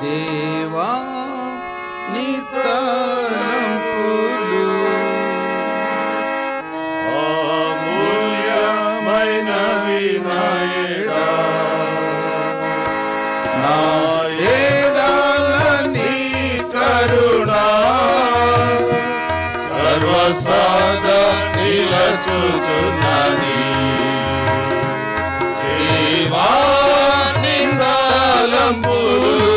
దేవా నీ తలంపులు అమూల్యమైనవి నా ఎడా. నా ఏడాల నీ కరుణ సర్వసాదా నిలచుచున్నది. దేవాని తలంపులు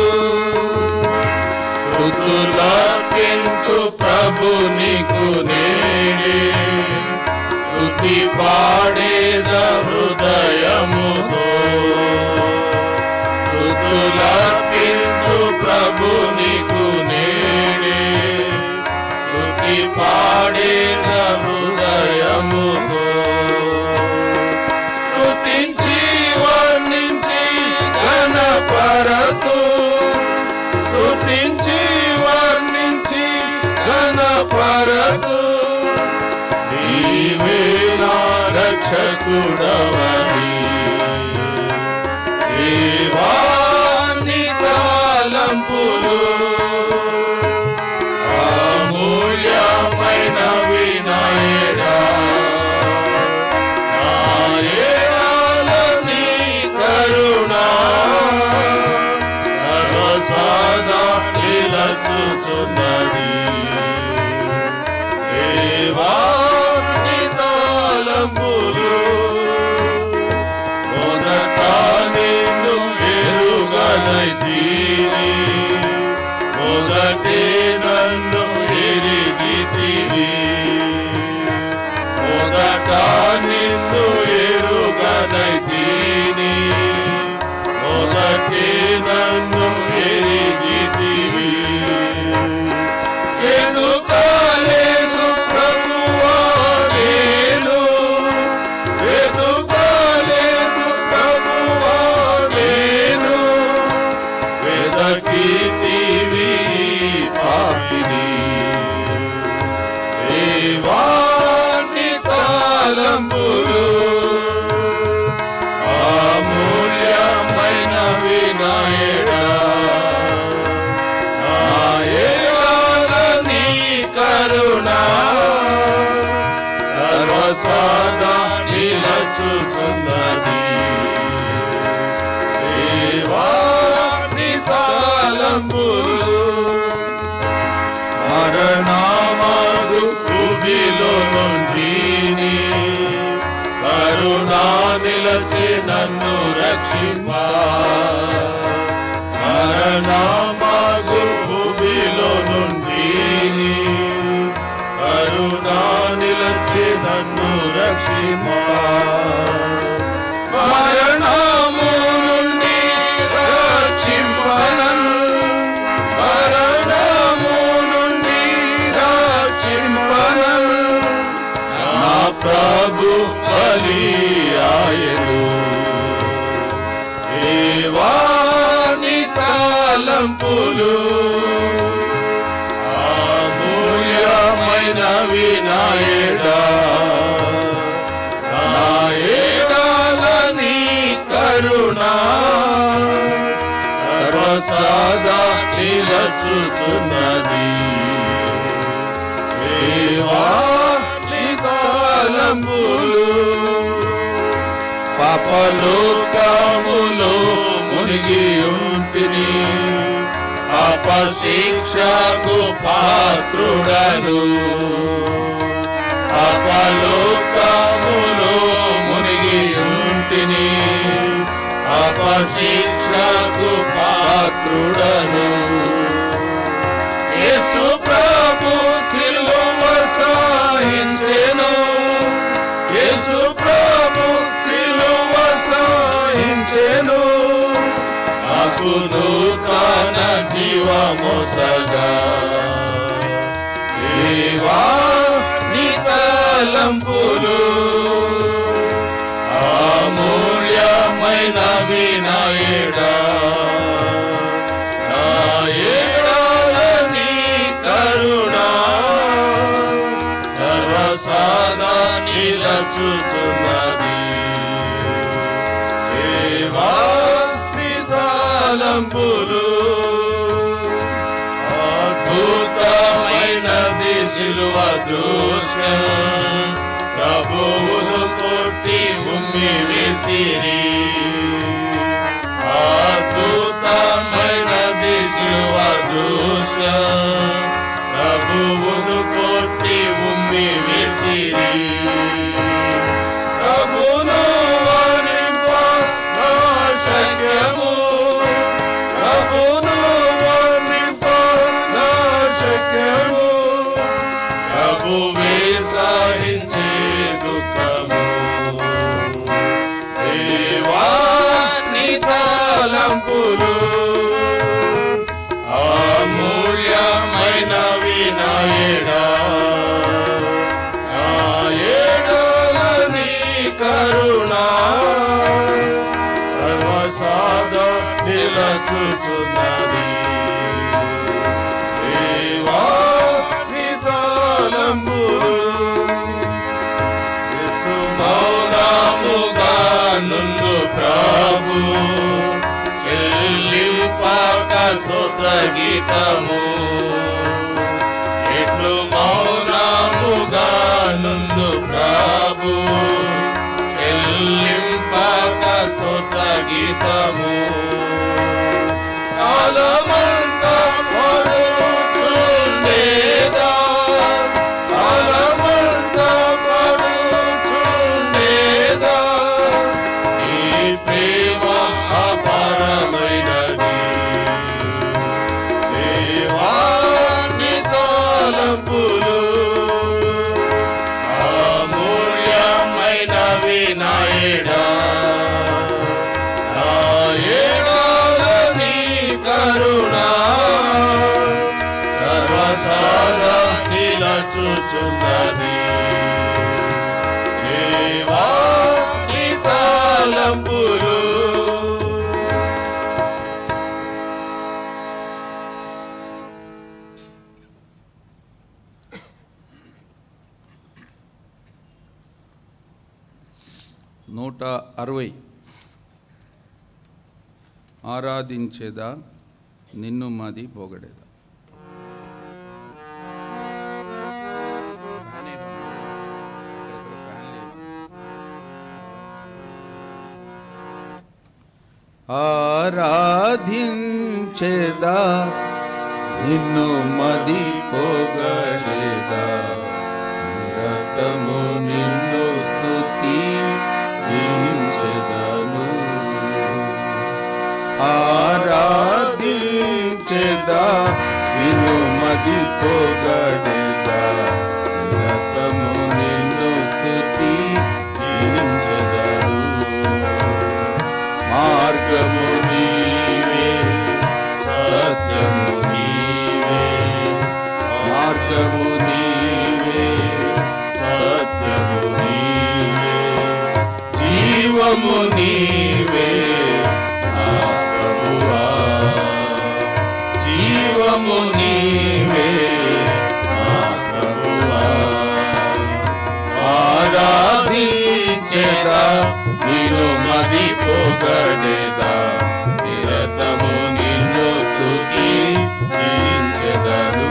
ఋతులకెంతు ప్రభు నీకు నేడే స్తుతి పాడేద హృదయముతో ఋతులకెంతు ప్రభు నీకు నేడే స్తుతి పాడేద హృదయముతో స్తుతించి వర్ణించి ఘనపరతు స్తుతించి వర్ణించి ఘనపరతు నీవే నా రక్షకుడవని దేవాని తాలంపులు అమూల్యమైన వినాయడా నాయనాల నీ కరుణా సర్వసాదా నిలచుచున్నది దేవాని తాళంపులు మొదట నిన్ను ఎరుగనైతీని మొదటే నన్ను ఎరిగితివి మొదట నిన్ను ఎరుగనైతీని మొదటే నన్ను ఎరిగితివి ఎదుకాలేదు ప్రభువా నేను ఎదుకాలేదు ప్రభువా నేను వెదకితివి పాపిని దేవాని తాళంబులు అమూల్యమైన వినాయడా నాయనాల నీ కరుణ సర్వసాదా నిలచుచున్నది దేవాని తాళంబులు మరణమాగు కుబిలో నుండిని కరుణా నిలచి నన్ను రక్షింప మరణమాగు కుబిలో నుండిని కరుణా నిలచి నన్ను రక్షింప మరణము నుండి రక్షింపనను మరణము నుండి రక్షింపనను నా ప్రభు బలియాయను దేవాని తాళంపులు అమూల్యమైన వినాయడా నాయడాల నీ కరుణా సర్వసాదా నిలచుచున్నది దేవాని తాళంబులు పాపలోకములో మునిగి ఉంటిని అపశిక్షకు పాత్రుడను అపలోకములో మునిగి ఉంటిని అపశిక్షకు పాత్రుడను యేసు ప్రభు సిలువ సహించెను యేసు ప్రభు సిలువ సహించెను నాకు నూతన జీవమొసగా దేవా నీ తలంపులు అమూల్యమైన వినాయడా నాయడాల నీ కరుణా సర్వసాదా నిలచుచున్నది దేవా నీ తలంపులు శిలువ దృశ్యం ప్రభువులు కొట్టి ఉమ్మి వేసిరి అద్భుతమైనది శిలువ దృశ్యం ప్రభువులు కొట్టి ఉమ్మి వేసిరి ప్రభును వర్ణింప శక్యము ప్రభును వర్ణింప శక్యము ప్రభువే సాధించే దుఃఖము దేవాని తలంపులు అమూల్యమైన వినాయడా నాయడలని కరుణా సర్వసాద నిలచుచున్నది దేవా నిదాలంబులు ఎత్తు మౌనముగా నుండు ప్రభు చెల్లింపాక స్తోత్ర గీతము ఎట్లు మౌనముగా నుండు ప్రభు చెల్లింపాక స్తోత్ర గీతము కాలమంతా పడుచుండేదా కాలమంతా పడుచుండేదా ఈ ప్రేమ అపారమైనది దేవాని తలంపులు అమూల్యమైనవి నాయడా నాయడాలని కరుణా సర్వసాదా నిలచుచున్నది దేవాని తలంపులు నూట అరవై ఆరాధించేదా నిన్ను మాది పొగడేదా ఆరాధించేదా నిన్ను మది పొగడేదా నిరతము నిన్ను స్తుతి దించెదను ఆరాధించెదా నిన్ను మది పొగడేదా నిరతము నిన్ను స్తుతి దించెదను మార్గము నీవే సత్యము నీవే మార్గము నీవే సత్యము నీవే జీవము నీవే నా ప్రభువా జీవము నీవే నా ప్రభువా ఆరాధించేదా నిన్ను మది పొగడేదా నిరతము నిన్ను స్తుతించెదను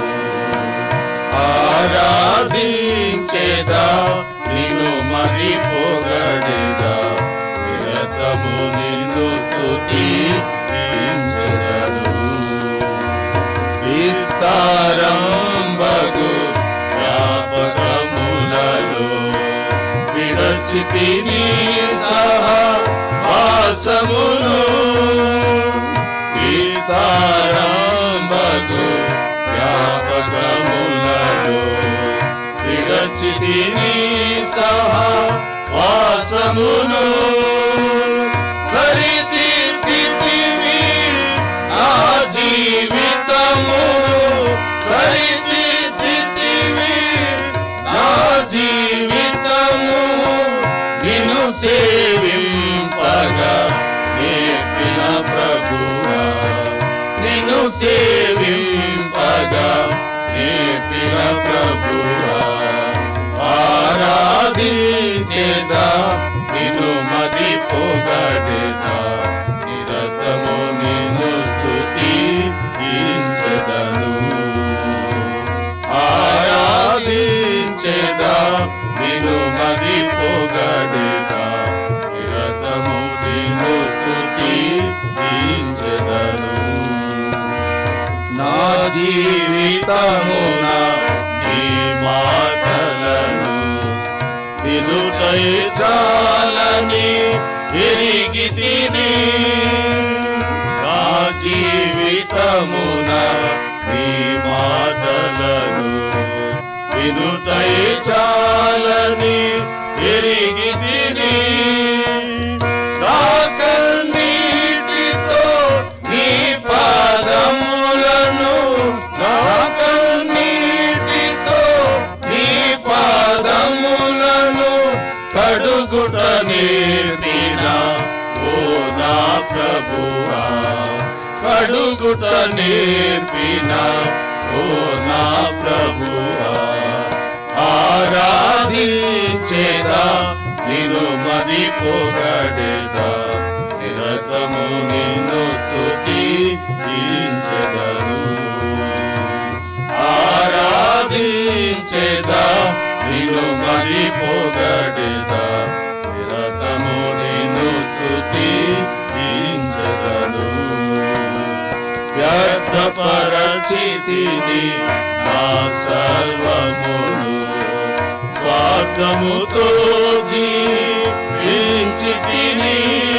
ఆరాధించేదా నిన్ను మది పొగడేదా నిరతము నిన్ను స్తుతించెదను విస్తారంబగు జ్ఞాపకములలో విడచితిని సహా వాసమును విస్తారంబగు జ్ఞాపకములలో విడచితిని సహా వాసమును సరిదిద్దితివి నా జీవితము సరిదిద్దితివి నా జీవితము నిన్ను సేవింపగా నేర్పిన ప్రభువా నిన్ను సేవింపగా నేర్పిన ప్రభువా ఆరాధించేదా నిన్ను మది పొగడేదా నిరతము నిన్ను స్తుతించెదను ఆరా చాలని ఎరిగి తిని నా జీవితమున నీ మాటలను వినుటై చాలని ఎరిగి తిని నా కన్నీటితో నీ పాదములను నా కన్నీటితో నీ పాదములను కడుగుట నేర్పిన ఓ నా ప్రభువా కడుగుట నేర్పిన ఓ నా ప్రభువా ఆరాధించేదా నిన్ను మది పొగడేదా నిరతము నిన్ను స్తుతించెదను ఆరాధించేదా నిన్ను మది పొగడేదా నిరతము నిన్ను స్తుతించెదను వ్యర్థపరచితిని నా సర్వమును స్వార్థముతో జీవించితిని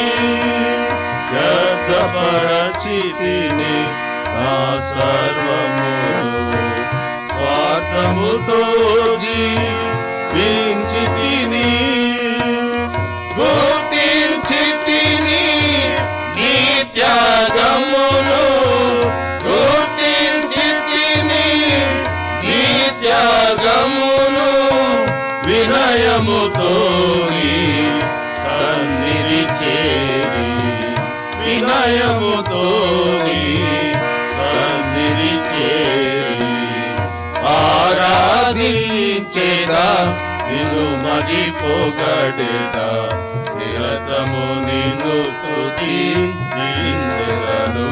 వ్యర్థపరచితిని నా సర్వమును స్వార్థముతో జీవించితిని గుర్తించితిని నీ త్యాగమును గుర్తించితిని నీ త్యాగమును వినయముతో నీ సన్నిధి చేరి వినయముతో నీ సన్నిధి చేరి ఆరాధించేదా నిన్ను మది పొగడేదా నిరతము నిన్ను స్తుతించెదను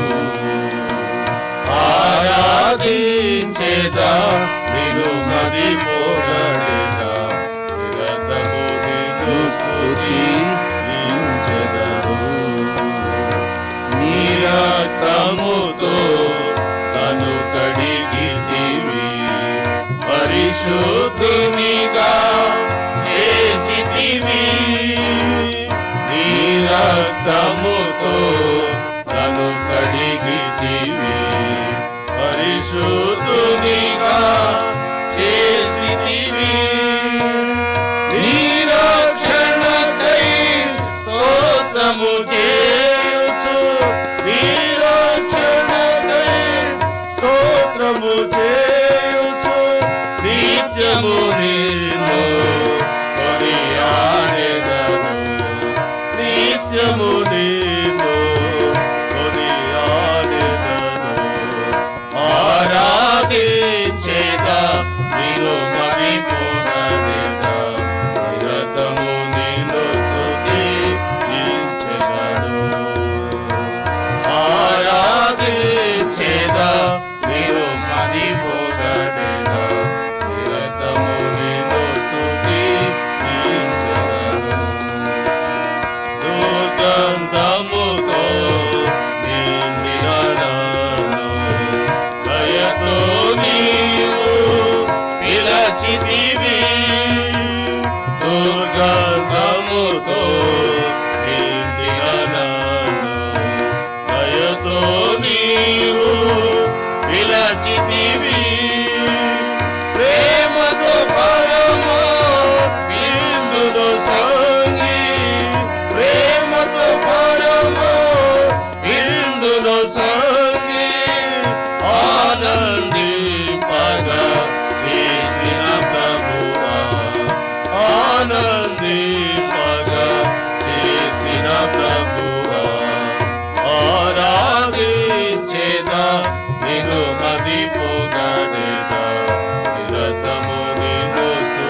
ఆరాధించేదా నిన్ను మది పొగడేదా నిరతము నిన్ను స్తుతించెదను నీరక్తముతో తను కడిగితివి పరిశుద్ధినిగా చేసితివి నీరక్తముతో తను కడిగితివి పరిశుద్ధునిగా చేసితివి నిరక్షణకై స్తోత్రము చేయుచు నిరక్షణకై స్తోత్రము చేయుచు నిత్యము నిన్ను కొనియాడెదను నిత్యము నిన్ను కొనియాడెదను ఆరాధించేదా నీలో మరి పోగడేదా నిరతము నిన్ను స్తుతించెదను ఆరాధించేదా నీలో మరి పోగడేదా నిరతము నిన్ను స్తుతించెదను దుర్గంధముతో నిండిన నన్ను దయతో నీవు పిలచితివి దుర్గంధముతో నిండిన నన్ను దయతో నీవు పిలచితివి ప్రేమతో పరమో బిందును సంగి ప్రేమతో పరమో బిందును సంగి ఆనంది పగ చేసిన ప్రభువా ఆనంది పగ చేసిన ప్రభువా ఆరాధించేదా నిన్ను మది పొగడేదా నిరతము నిన్ను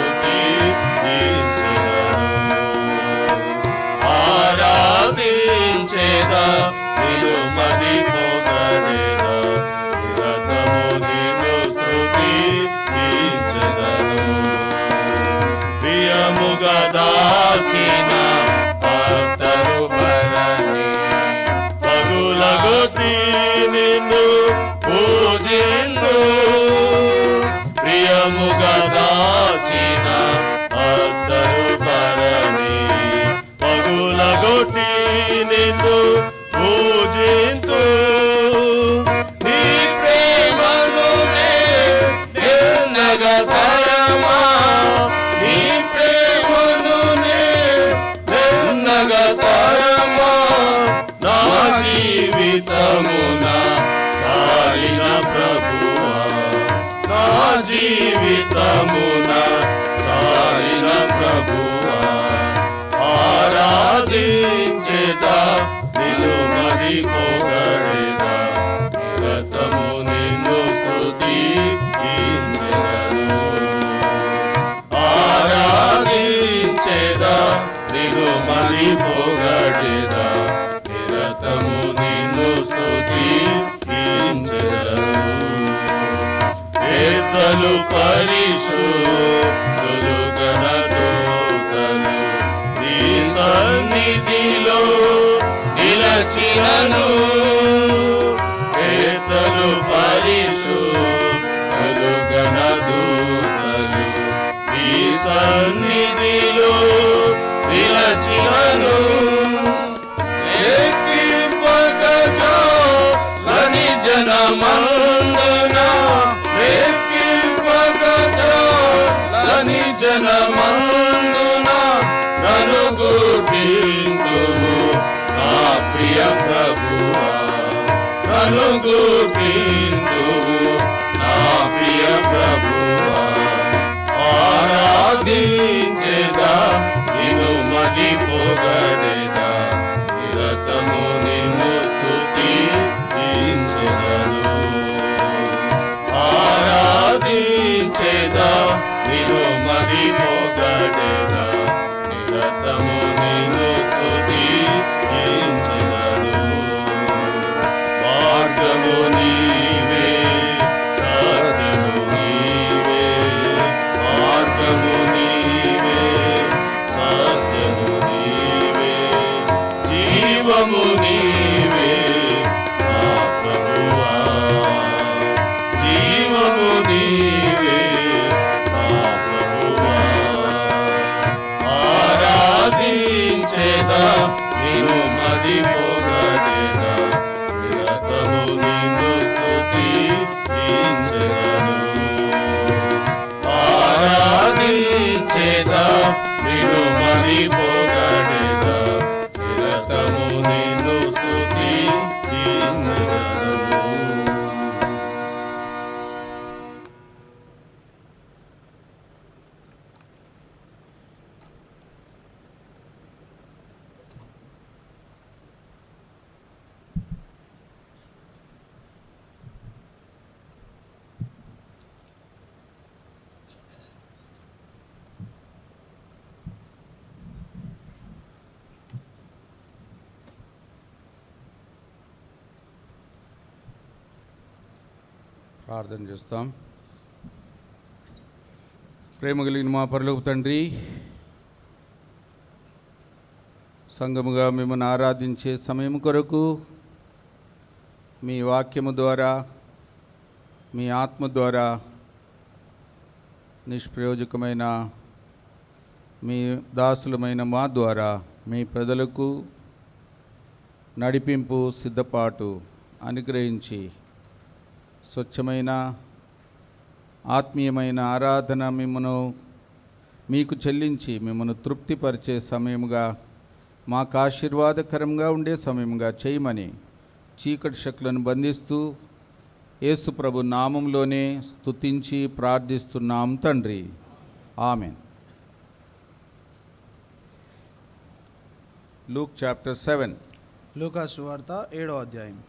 స్తుతించెదను ఆరాధించేదా నిన్ను మది పొగడేదా నిరతము నిన్ను స్తుతించెదను ప్రియముగా దాచిన భక్తరు భరణి పగులగొతి నిన్ను పూజిందు ప్రియముగా దాచిన భక్తరు భరణి జీవితమున సారిన ప్రభువా నా జీవితమున సారిన ప్రభువా ఆరాధించేదా నిలుమది పొగడేదా నిరతము నిన్ను స్తుతించెదను ఆరాధించేదా నిలుమది పొగడేదా నిరతము నిన్ను స్తుతించెదను పెద్దలు పరిశుద్ధులు గణదూతలు నీ సన్నిధిలో నిలచినను పెద్దలు పరిశుద్ధులు గణదూతలు నీ సన్నిధిలో నిలచినను లని జనమందున లని జనమందున నను గుర్తింతువు నా ప్రియ ప్రభువా నను గుర్తింతువు నా ప్రియ ప్రభువా ఆరాధించేదా నిన్ను మది పొగడేదా నిరతము నిన్ను స్తుతించెదను ఆరాధించేదా నిన్ను మది పొగడేదా నిరతము నిన్ను స్తుతించెదను మార్గము నీవే సత్యము నీవే మార్గము నీవే సత్యము నీవే జీవము నీవే నా ప్రభువా జీవము నీవే నా ప్రభువా ఆరాధించేదా నిన్ను మది పొగడేదా నిరతము నిన్ను స్తుతించెదను ఆరాధించేదా నిన్ను మది పొగడేదా నిరతము నిన్ను స్తుతించెదను ప్రార్థన చేస్తాం ప్రేమ కలిగిన మా పరలోక తండ్రి సంఘముగా మిమ్మల్ని ఆరాధించే సమయం కొరకు మీ వాక్యము ద్వారా మీ ఆత్మ ద్వారా నిష్ప్రయోజకమైన మీ దాసులమైన మా ద్వారా మీ ప్రజలకు నడిపింపు సిద్ధపాటు అనుగ్రహించి స్వచ్ఛమైన ఆత్మీయమైన ఆరాధన మిమ్మను మీకు చెల్లించి మిమ్మను తృప్తిపరిచే సమయముగా మాకు ఆశీర్వాదకరంగా ఉండే సమయముగా చేయమని చీకటి శక్తులను బంధిస్తూ యేసు ప్రభు నామంలోనే స్తుతించి ప్రార్థిస్తున్నాం తండ్రి ఆమెన్ లూక్ చాప్టర్ సెవెన్ లూకా సువార్త ఏడో అధ్యాయం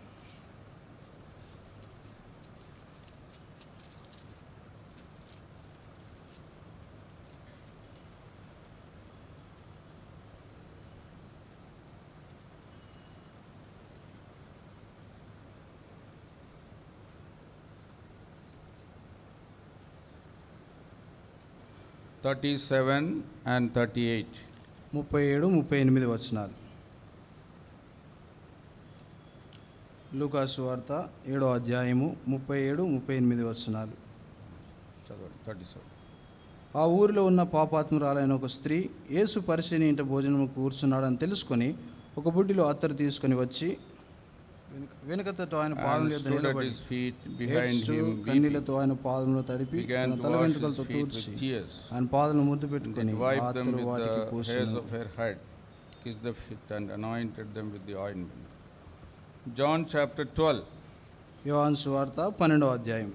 thirty seven and thirty eight ముప్పై ఏడు ముప్పై ఎనిమిది వచనాలు లూకా సువార్త ఏడో అధ్యాయము ముప్పై ఏడు ముప్పై ఎనిమిది వచనాలు చదవండి థర్టీ సెవెన్ ఆ ఊరిలో ఉన్న పాపాత్మురాలైన ఒక స్త్రీ యేసు పరిశీని ఇంట భోజనము కూర్చున్నాడని తెలుసుకొని ఒక బుడ్డిలో అత్తరు తీసుకొని వచ్చి వెనుక వెనుకతో ఆయన పాదం and యొద్ద stood at నిలబడి his feet behind ఏడ్చుచూ him, weeping, కన్నీళ్లతో ఆయన పాదములు తడిపి began తన to తల wash his వెంట్రుకలతో feet with తూర్చి tears, ఆయన పాదలను ముద్దు and పెట్టుకొని then ఆ wiped them అత్తరు with వాటికి the hairs పూసెను of her head, kissed the feet, and anointed them with the ointment. John chapter 12. యోహాన్ సువార్త పన్నెండవ అధ్యాయం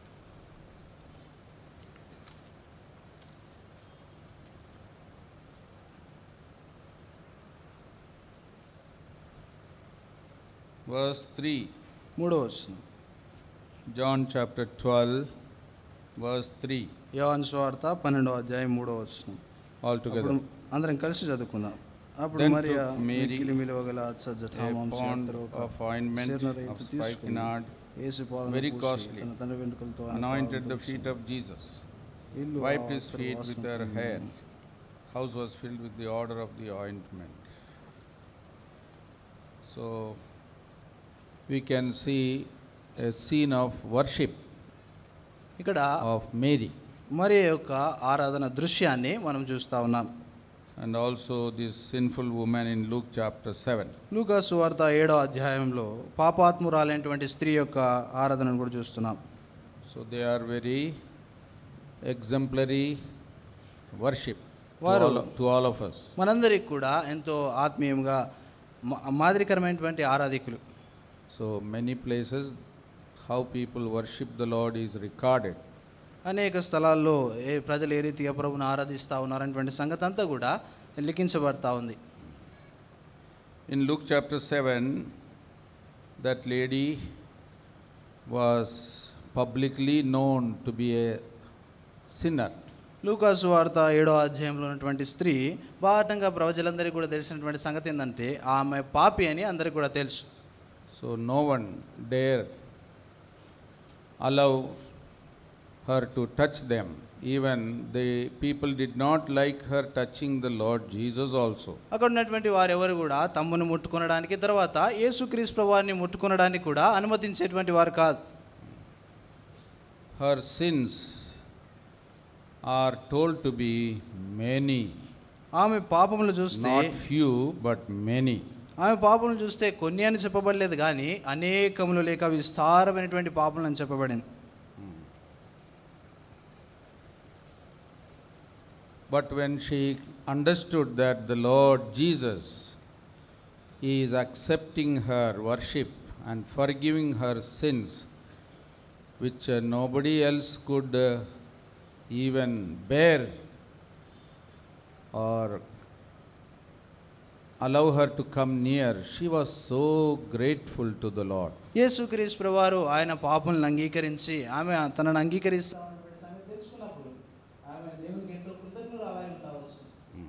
Verse 3. మూడవ వచనం John chapter 12, verse 3. యోహాన్ సువార్త పన్నెండవ అధ్యాయం మూడవ వచనం All అప్పుడు together. అందరం కలిసి చదువుకుందాం అప్పుడు Then మరియా took Mary మిక్కిలి విలువగల అచ్చజ A ఠామాంశ pound అత్తరు ఒక of ointment శీర్ణ of రేపు తీసుకుని spikenard యేసు పాదములకు very పూసి costly, తన తండ్రి వెంట్రుకలతో ఆయన anointed పాదములు the feet తుడిచి, of Jesus, ఇల్లు wiped his ఆవస్త్ర feet with వాసన her పొందిన. hair. House was filled with the odor of the ointment. So we can see a scene of worship ఇక్కడ of Mary మరి యొక్క ఆరాధన దృశ్యాన్ని మనం చూస్తా ఉన్నాం and also this sinful woman in Luke chapter 7. లూకాసు వార్త ఏడో అధ్యాయంలో పాపాత్మురాలైనటువంటి స్త్రీ యొక్క ఆరాధనను కూడా చూస్తున్నాం So they are very exemplary worship to వారు- all, to all of us. మనందరికి కూడా ఎంతో ఆత్మీయంగా మా- మాదిరికరమైనటువంటి ఆరాధికులు So many places how people worship the Lord is recorded. అనేక స్థలాల్లో ఏ ప్రజలు ఏ రీతిగా ప్రభుని ఆరాధిస్తూ ఉన్నారనేటువంటి సంగతి అంతా కూడా లిఖించబడతా ఉంది In Luke chapter 7, that lady was publicly known to be a sinner. లూకాసు వార్త ఏడో అధ్యాయంలో ఉన్నటువంటి స్త్రీ బాటంగా ప్రజలందరికీ కూడా తెలిసినటువంటి సంగతి ఏంటంటే ఆమె పాపి అని అందరికీ కూడా తెలుసు So no one dare allow her to touch them. Even the people did not like her touching the Lord Jesus also. అక్కడ ఉన్నటువంటి వారెవరు కూడా తమ్మును ముట్టుకొనడానికి తర్వాత యేసుక్రీస్తు ప్రభువాన్ని ముట్టుకొనడానికి కూడా అనుమతించేటువంటి వారు కాదు Her sins are told to be many, ఆమె పాపములు చూస్తే not few, but many. ఆమె పాపములు చూస్తే కొన్ని అని చెప్పబడలేదు కానీ అనేకములు లేక విస్తారమైనటువంటి పాపములు అని చెప్పబడింది But when she understood that the Lord Jesus is accepting her worship and forgiving her sins, which uh, nobody else could uh, even bear or allow her to come near, she was so grateful to the Lord. యేసుక్రీస్తు ప్రభువారు ఆయన పాపములను అంగీకరించి ఆమె తనను అంగీకరిస్తా ఉన్నటువంటి సంగతి తెలుసుకున్నప్పుడు ఆమె దేవునికి ఎంతో కృతజ్ఞురాలై ఉండవచ్చు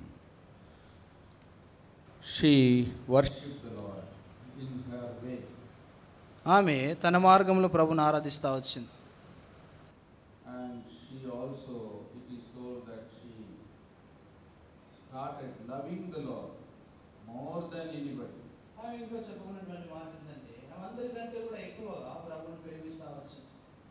She worshipped the Lord in her way. ఆమె తన మార్గంలో ప్రభుని ఆరాధిస్తూ వచ్చింది And she also, it is told that she started loving the Lord more than anybody. ఆమె ఇంకో చెప్పుకున్నటువంటి మాట ఏంటంటే ఆమె అందరికంటే కూడా ఎక్కువగా ప్రభుని ప్రేమిస్తూ వచ్చింది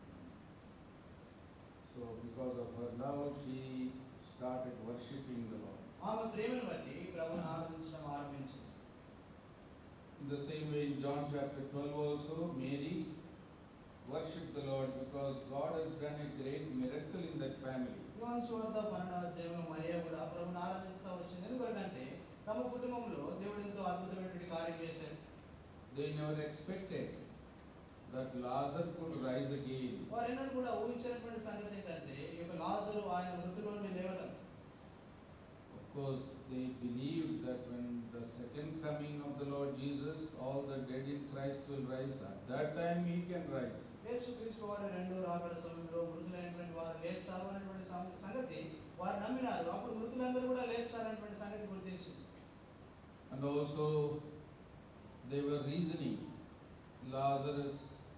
So, because of her love, she started worshipping the Lord. ఆమె ప్రేమను బట్టి ప్రభుని ఆరాధించడం ఆరంభించింది In the same way, in John chapter 12 also, Mary worshipped the Lord because God has done a great miracle in that family. యోహాను సువార్త పన్నెండవ అధ్యాయంలో మరియా కూడా ప్రభుని ఆరాధిస్తూ వచ్చింది ఎందుకంటే తమ కుటుంబంలో దేవుడు ఎంతో అద్భుతమైనటువంటి కార్యం చేశాడు They never expected that Lazarus could rise again. వారు ఎన్నడూ కూడా ఊహించినటువంటి సంగతి ఏంటంటే ఈ యొక్క లాజరు ఆయన మృతుల్లో నుండి లేవడం Of course, they believed that when the second coming of the Lord Jesus, all the dead in Christ will rise. At that time, he can rise. యేసుక్రీస్తు వారి రెండో రాకడ సమయంలో మృతులైనటువంటి వారు లేస్తారు అనేటువంటి సం- సంగతి వారు నమ్మినారు అప్పుడు మృతులందరూ కూడా లేస్తారనేటువంటి సంగతి గుర్తించింది And also, they were reasoning Lazarus,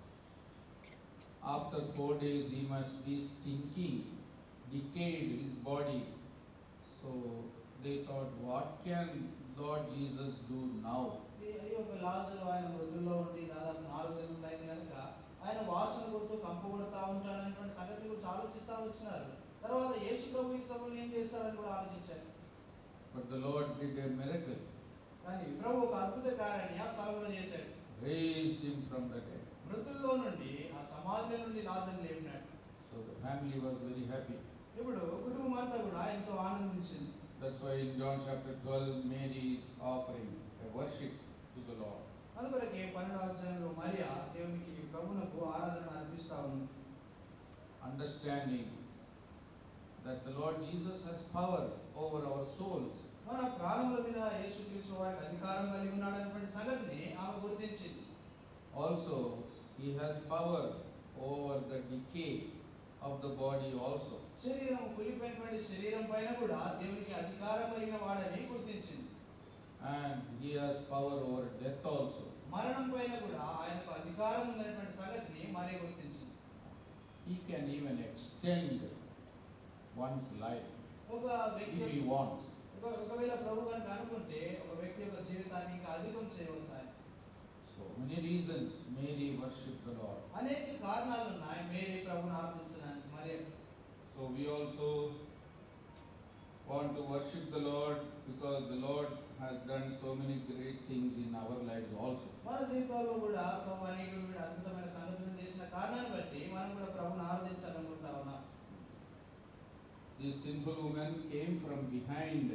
after four days, he must be stinking, decayed his body. So they thought, what can Lord Jesus do now? ఈ ఈ యొక్క లాజరు ఆయన మృతుల్లో ఉండి దాదాపు నాలుగు దినములు అయింది కనుక ఆయన వాసన కొడుతూ కంపు కొడుతూ ఉంటాడు అనేటువంటి సంగతి గురించి ఆలోచిస్తూ వచ్చినారు తర్వాత యేసు ప్రభు ఈ సభలు ఏం చేస్తారని కూడా ఆలోచించారు But the Lord did a miracle, కానీ ప్రభు ఒక అద్భుత కార్యాన్ని ఆ స్థలంలో చేశాడు raised him from the dead. మృతుల్లో నుండి ఆ సమాధిలో నుండి లాజరు లేపినాడు So the family was very happy. ఇప్పుడు కుటుంబం అంతా కూడా ఎంతో ఆనందించింది That's why in John chapter 12, Mary is offering a worship to the Lord. అందుకొరకే పన్నెండవ అధ్యాయంలో మరియా దేవునికి ప్రభునకు ఆరాధన అర్పిస్తా ఉంది understanding that the Lord Jesus has power over our souls. మన ప్రాణముల మీద యేసుక్రీస్తు వారికి అధికారం కలిగి ఉన్నాడనేటువంటి సంగతిని ఆమె గుర్తించింది Also, He has power over the decay of the body also. శరీరం కులిపోయినటువంటి శరీరం పైన కూడా దేవునికి అధికారం కలిగిన వాడని గుర్తించింది And He has power over death also. మరణం పైన కూడా ఆయనకు అధికారం ఉన్నటువంటి సంగతిని మరీ గుర్తించింది He can even extend one's life ఒక వ్యక్తి if He wants. ఒక ఒకవేళ ప్రభు కనుక అనుకుంటే ఒక వ్యక్తి యొక్క జీవితాన్ని ఇంకా అధికం చేయవచ్చు ఆయన So many reasons Mary worshiped the Lord. అనేక కారణాలు ఉన్నాయి మేరీ ప్రభుని ఆరాధించడానికి మరి So we also want to worship the Lord because the Lord has done so many great things in our lives also. మన జీవితాల్లో కూడా ప్రభు అనేకమైన అద్భుతమైన సంగతులు చేసిన కారణాన్ని బట్టి మనం కూడా ప్రభుని ఆరాధించాలనుకుంటా ఉన్నాం This sinful woman came from behind.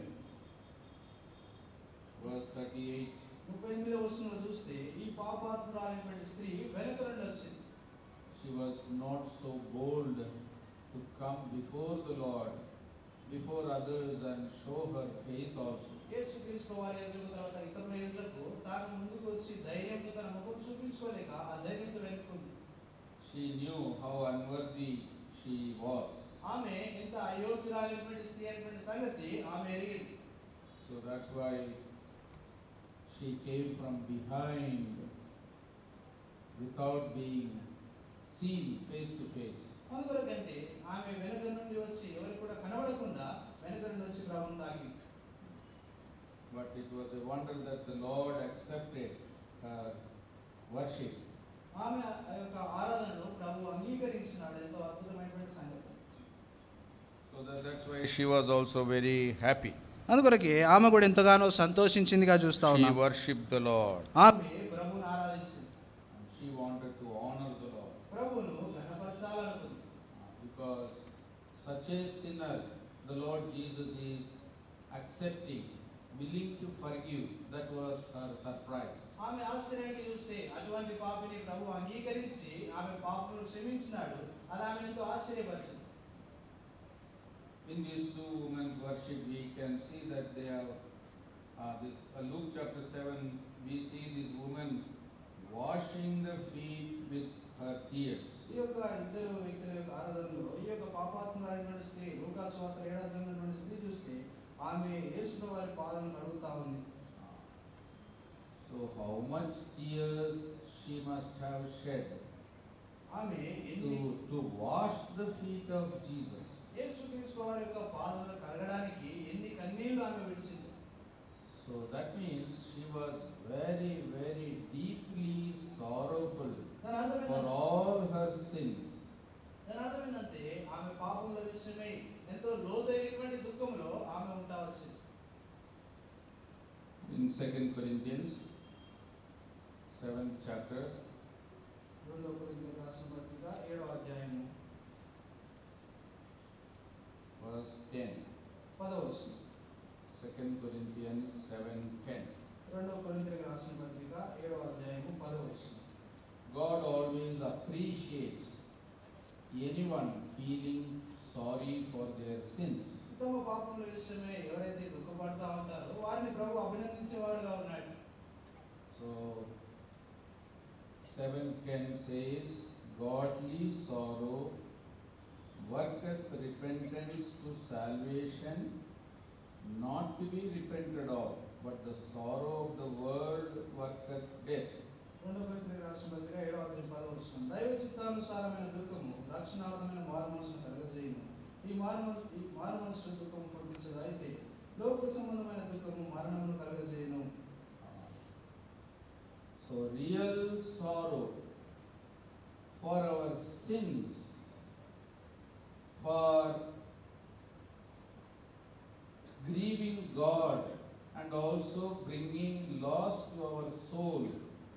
Verse 38. ముప్పై ఎనిమిదో వచనంలో చూస్తే ఈ పాపాత్మురాలైనటువంటి స్త్రీ వెనుక నుండి వచ్చింది She was not so bold to come before the Lord, before others, and show her face also. యేసుక్రీస్తు వారి ఎదురు తర్వాత ఇతరుల ఎదులకు తాను ముందుకు వచ్చి ధైర్యంతో తన ముఖం చూపించుకోలేక ఆ ధైర్యంతో వెనుకుంది She knew how unworthy she was. ఆమె ఎంత అయోగ్యురాలైనటువంటి స్త్రీ అనేటువంటి సంగతి ఆమె ఎరిగింది So that's why she came from behind without being seen face to face. అందుకొరకంటే ఆమె వెనుక నుండి వచ్చి ఎవరికి కూడా కనబడకుండా వెనుక నుండి వచ్చి ప్రభుని తాకింది But it was a wonder that the Lord accepted her worship. ఆమె ఆ యొక్క ఆరాధనను ప్రభు అంగీకరించినాడు ఎంతో అద్భుతమైనటువంటి సంగతి So that, that's why she was also very happy. అందుకొరకే ఆమె కూడా ఎంతగానో సంతోషించిందిగా చూస్తా She ఉన్నాం worshipped the Lord. ఆమె ప్రభుని ఆరాధించింది And she wanted to honor the Lord. ప్రభును ఘనపరచాలనుకుంది Because such a sinner, the Lord Jesus is accepting, willing to forgive. That was her surprise. ఆమె ఆశ్చర్యానికి చూస్తే అటువంటి పాపిని ప్రభు అంగీకరించి ఆమె పాపను క్షమించినాడు అది ఆమె ఎంతో ఆశ్చర్యపరిచింది In these two women's worship, we can see that they have, uh, this, uh, Luke chapter 7, we see this woman washing the feet with her tears. ఈ యొక్క ఇద్దరు వ్యక్తుల యొక్క ఆరాధనలో ఈ యొక్క పాపాత్ములైనటువంటి స్త్రీ లూకాసు వార్త ఏడాది స్త్రీ చూస్తే ఆమె యేసుల వారి పాదలను కడుగుతా ఉంది So, how much tears she must have shed ఆమె ఎన్ని to, to wash the feet of Jesus. యేసుక్రీస్తు వారి యొక్క పాదములు కడగడానికి ఎన్ని కన్నీళ్లు ఆమె విడిచింది So that means she was very, very deeply sorrowful దాని అర్థం for ఏంటంటే all her sins. దాని అర్థం ఏంటంటే ఆమె పాపముల విషయమై ఎంతో లోతైనటువంటి దుఃఖంలో ఆమె ఉంటా వచ్చింది In 2 Corinthians, 7th chapter, రెండో కొరింథీయులకు రాసిన పత్రిక ఏడో అధ్యాయము verse 10. పదవ వచనం 2 Corinthians 7 10. రెండో కొరింథీయులకు రాసిన పత్రిక ఏడో అధ్యాయము పదవ వచనం God always appreciates anyone feeling sorry for their sins. ఉత్తమ పాపముల విషయమై ఎవరైతే దుఃఖపడతా ఉంటారో వారిని ప్రభు అభినందించేవాడుగా ఉన్నాడు So 710 says, Godly sorrow worketh repentance to salvation, not to be repented of, but the sorrow of the world worketh death. రెండో కొరింథీయులకు రాసిన పత్రిక ఏడో అధ్యాయం పదవ వచనం దైవ చిత్తానుసారమైన దుఃఖము రక్షణార్థమైన మారు మనసును కలగజేయును ఈ మారు మన- ఈ మారు మనసు దుఃఖము పుట్టించదు అయితే లోక సంబంధమైన దుఃఖము మరణమును కలగజేయును So, real sorrow for our sins, for grieving God and also bringing loss to our soul,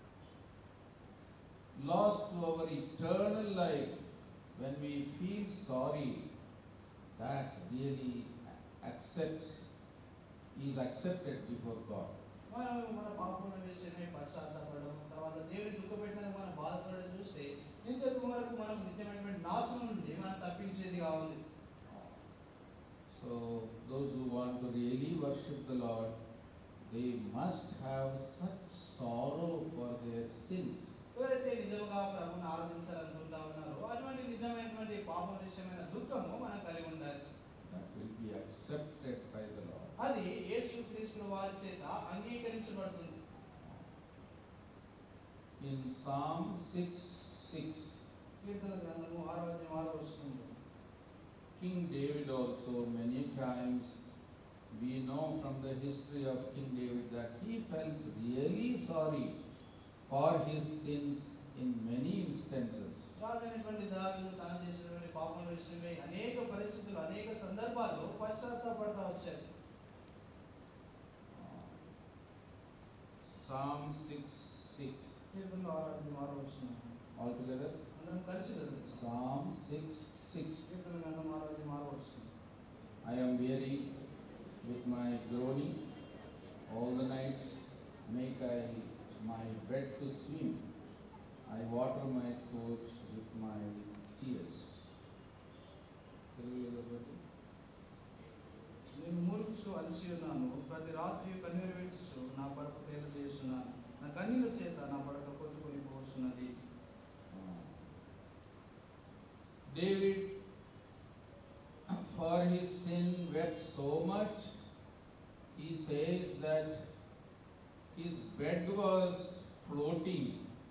loss to our eternal life, when we feel sorry, that really accepts, is accepted before God. మనం మన పాపముల విషయమై పశ్చాత్తాపడము నిత్యమైనటువంటి నాశనం నుండి మనం తప్పించేదిగా ఉంది So, those who want to really worship the Lord, they must have such sorrow for their sins. ఎవరైతే నిజంగా ప్రభుని ఆరాధించాలనుకుంటా ఉన్నారో అటువంటి నిజమైనటువంటి పాపం విషయమైన దుఃఖము మనం కలిగి ఉండాలి That will be accepted by the Lord. అది యేసుక్రీస్తు వారి చేత అంగీకరించబడుతుంది In Psalm 6 6, కీర్తన గ్రంథము ఆరో అధ్యాయం ఆరో వస్తుంది King David also, many times, we know from the history of King David that he felt really sorry for his sins in many instances. రాజైనటువంటి దావీదు తన చేసినటువంటి పాపం విషయమై అనేక పరిస్థితులు అనేక సందర్భాల్లో పశ్చాత్తాపడతా వచ్చారు Psalm 6 6. కీర్తనలో ఆరో అధ్యాయం ఆరో వస్తుంది Altogether, అందరం కలిసి చదువుతాం Psalm 6 6. కీర్తన గ్రంథం ఆరో అధ్యాయం ఆరో వస్తుంది I am weary with my groaning. All the night make I my bed to swim. I water my coach with my tears. తెలుగులో చెప్పండి. నేను మూర్ఖుచు అలసి ఉన్నాను ప్రతి రాత్రి కన్నీరు విడుచు నా పడక పేరు చేస్తున్నాను నా కన్నీల చేత నా పడక కొట్టుకొని పోతున్నది David, for his sin, wept so much. He says that his bed was floating.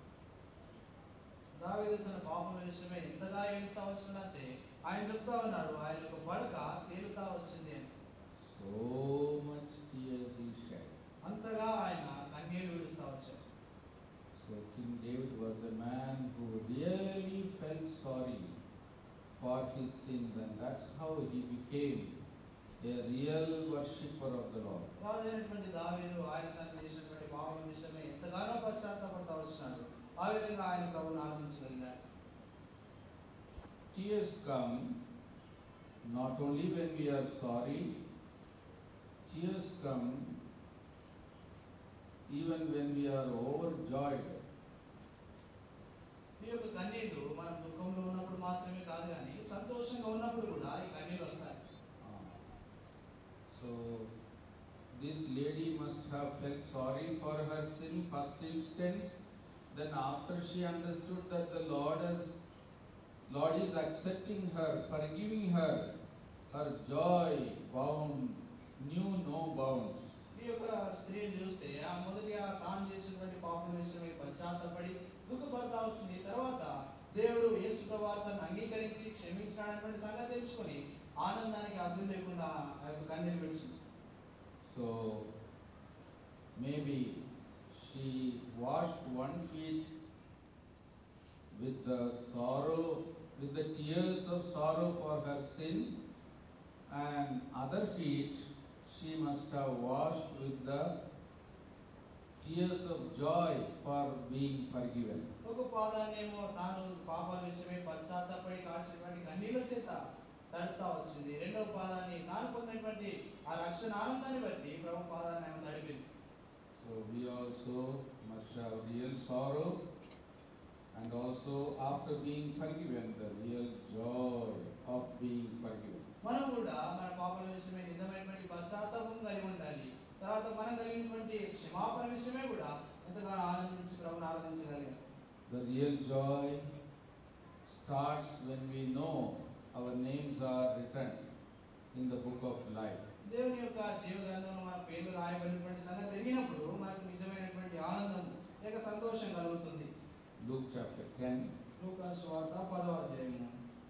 దావీదు తన పాపం విషయమై ఎంతగా ఏడుస్తా వస్తున్నట్టే ఆయన చెప్తా ఉన్నాడు ఆయన యొక్క పడక తేలుతా వచ్చింది అని So much tears he shed. అంతగా ఆయన కన్నీరు విడుస్తా వచ్చారు So King David was a man who really felt sorry for his sins, and that's how he became a real worshipper of the Lord. రాజైనటువంటి దావీదు ఆయన తను చేసినటువంటి పాపం విషయమై ఎంతగానో పశ్చాత్తాపడతా వచ్చినాడు ఆ విధంగా ఆయన ప్రభుని ఆనందించగలిగాడు Tears come not only when we are sorry, tears come even when we are overjoyed. ఈ యొక్క కన్నీళ్లు మనం దుఃఖంలో ఉన్నప్పుడు మాత్రమే కాదు కానీ సంతోషంగా ఉన్నప్పుడు కూడా ఈ కన్నీళ్ళు వస్తాయి Ah. So, this lady must have felt sorry for her sin first instance. Then, after she understood that the Lord has, Lord is accepting her, forgiving her, her joy bound, knew no bounds. ఈ యొక్క స్త్రీని చూస్తే ఆ మొదటిగా తాను చేసినటువంటి పాపం విషయమై పశ్చాత్తపడి దుఃఖపడతా వచ్చింది తర్వాత దేవుడు యేసు వార్తను అంగీకరించి క్షమించాడనేటువంటి సంగతి తెలుసుకొని ఆనందానికి అర్థం లేకుండా ఆ యొక్క కన్నీరు విడిచింది So, maybe she washed one feet with the sorrow, with the tears of sorrow for her sin, and other feet she must have washed with the tears of joy for being forgiven. ఒక పాదాన్నేమో తాను పాపాల విషయమై పశ్చాత్తపడి కాల్చినటువంటి కన్నీళ్ళ చేత తడుతా వచ్చింది రెండవ పాదాన్ని తాను పొందినటువంటి ఆ రక్షణ ఆనందాన్ని బట్టి ప్రభు పాదాన్ని ఆమె తడిపింది So, we also must have real sorrow and also after being forgiven, the real joy of being forgiven. మనం కూడా మన పాపల విషయమే నిజమైనటువంటి పశ్చాత్తాపం కలిగి ఉండాలి తర్వాత మనం కలిగినటువంటి క్షమాపణ విషయమే కూడా ఎంతగానో ఆనందించి ప్రభుని ఆరాధించగలిగాం The real joy starts when we know our names are written in the book of life. దేవుని యొక్క జీవ గ్రంథంలో మన పేర్లు రాయబడినటువంటి సంగతి తెలిగినప్పుడు మనకు నిజమైనటువంటి ఆనందం లేక సంతోషం కలుగుతుంది Luke chapter 10, లూకాసు వార్త పదవ అధ్యాయము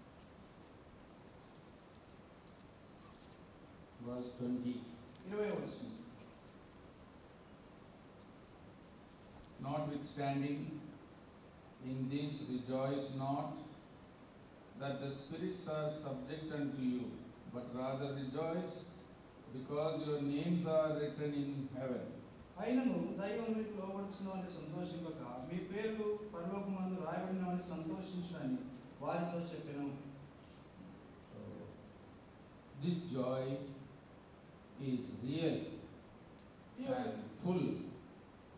verse 20. ఇరవై వస్తుంది Notwithstanding, in this rejoice not that the spirits are subject unto you, but rather rejoice because your names are written in heaven. అయినను దైవం మీకు లోబడుచున్న అని సంతోషింపక మీ పేర్లు పరలోకమందు రాయబడిన అని సంతోషించడని వారితో చెప్పాను So, this joy is real ఈ యొక్క and full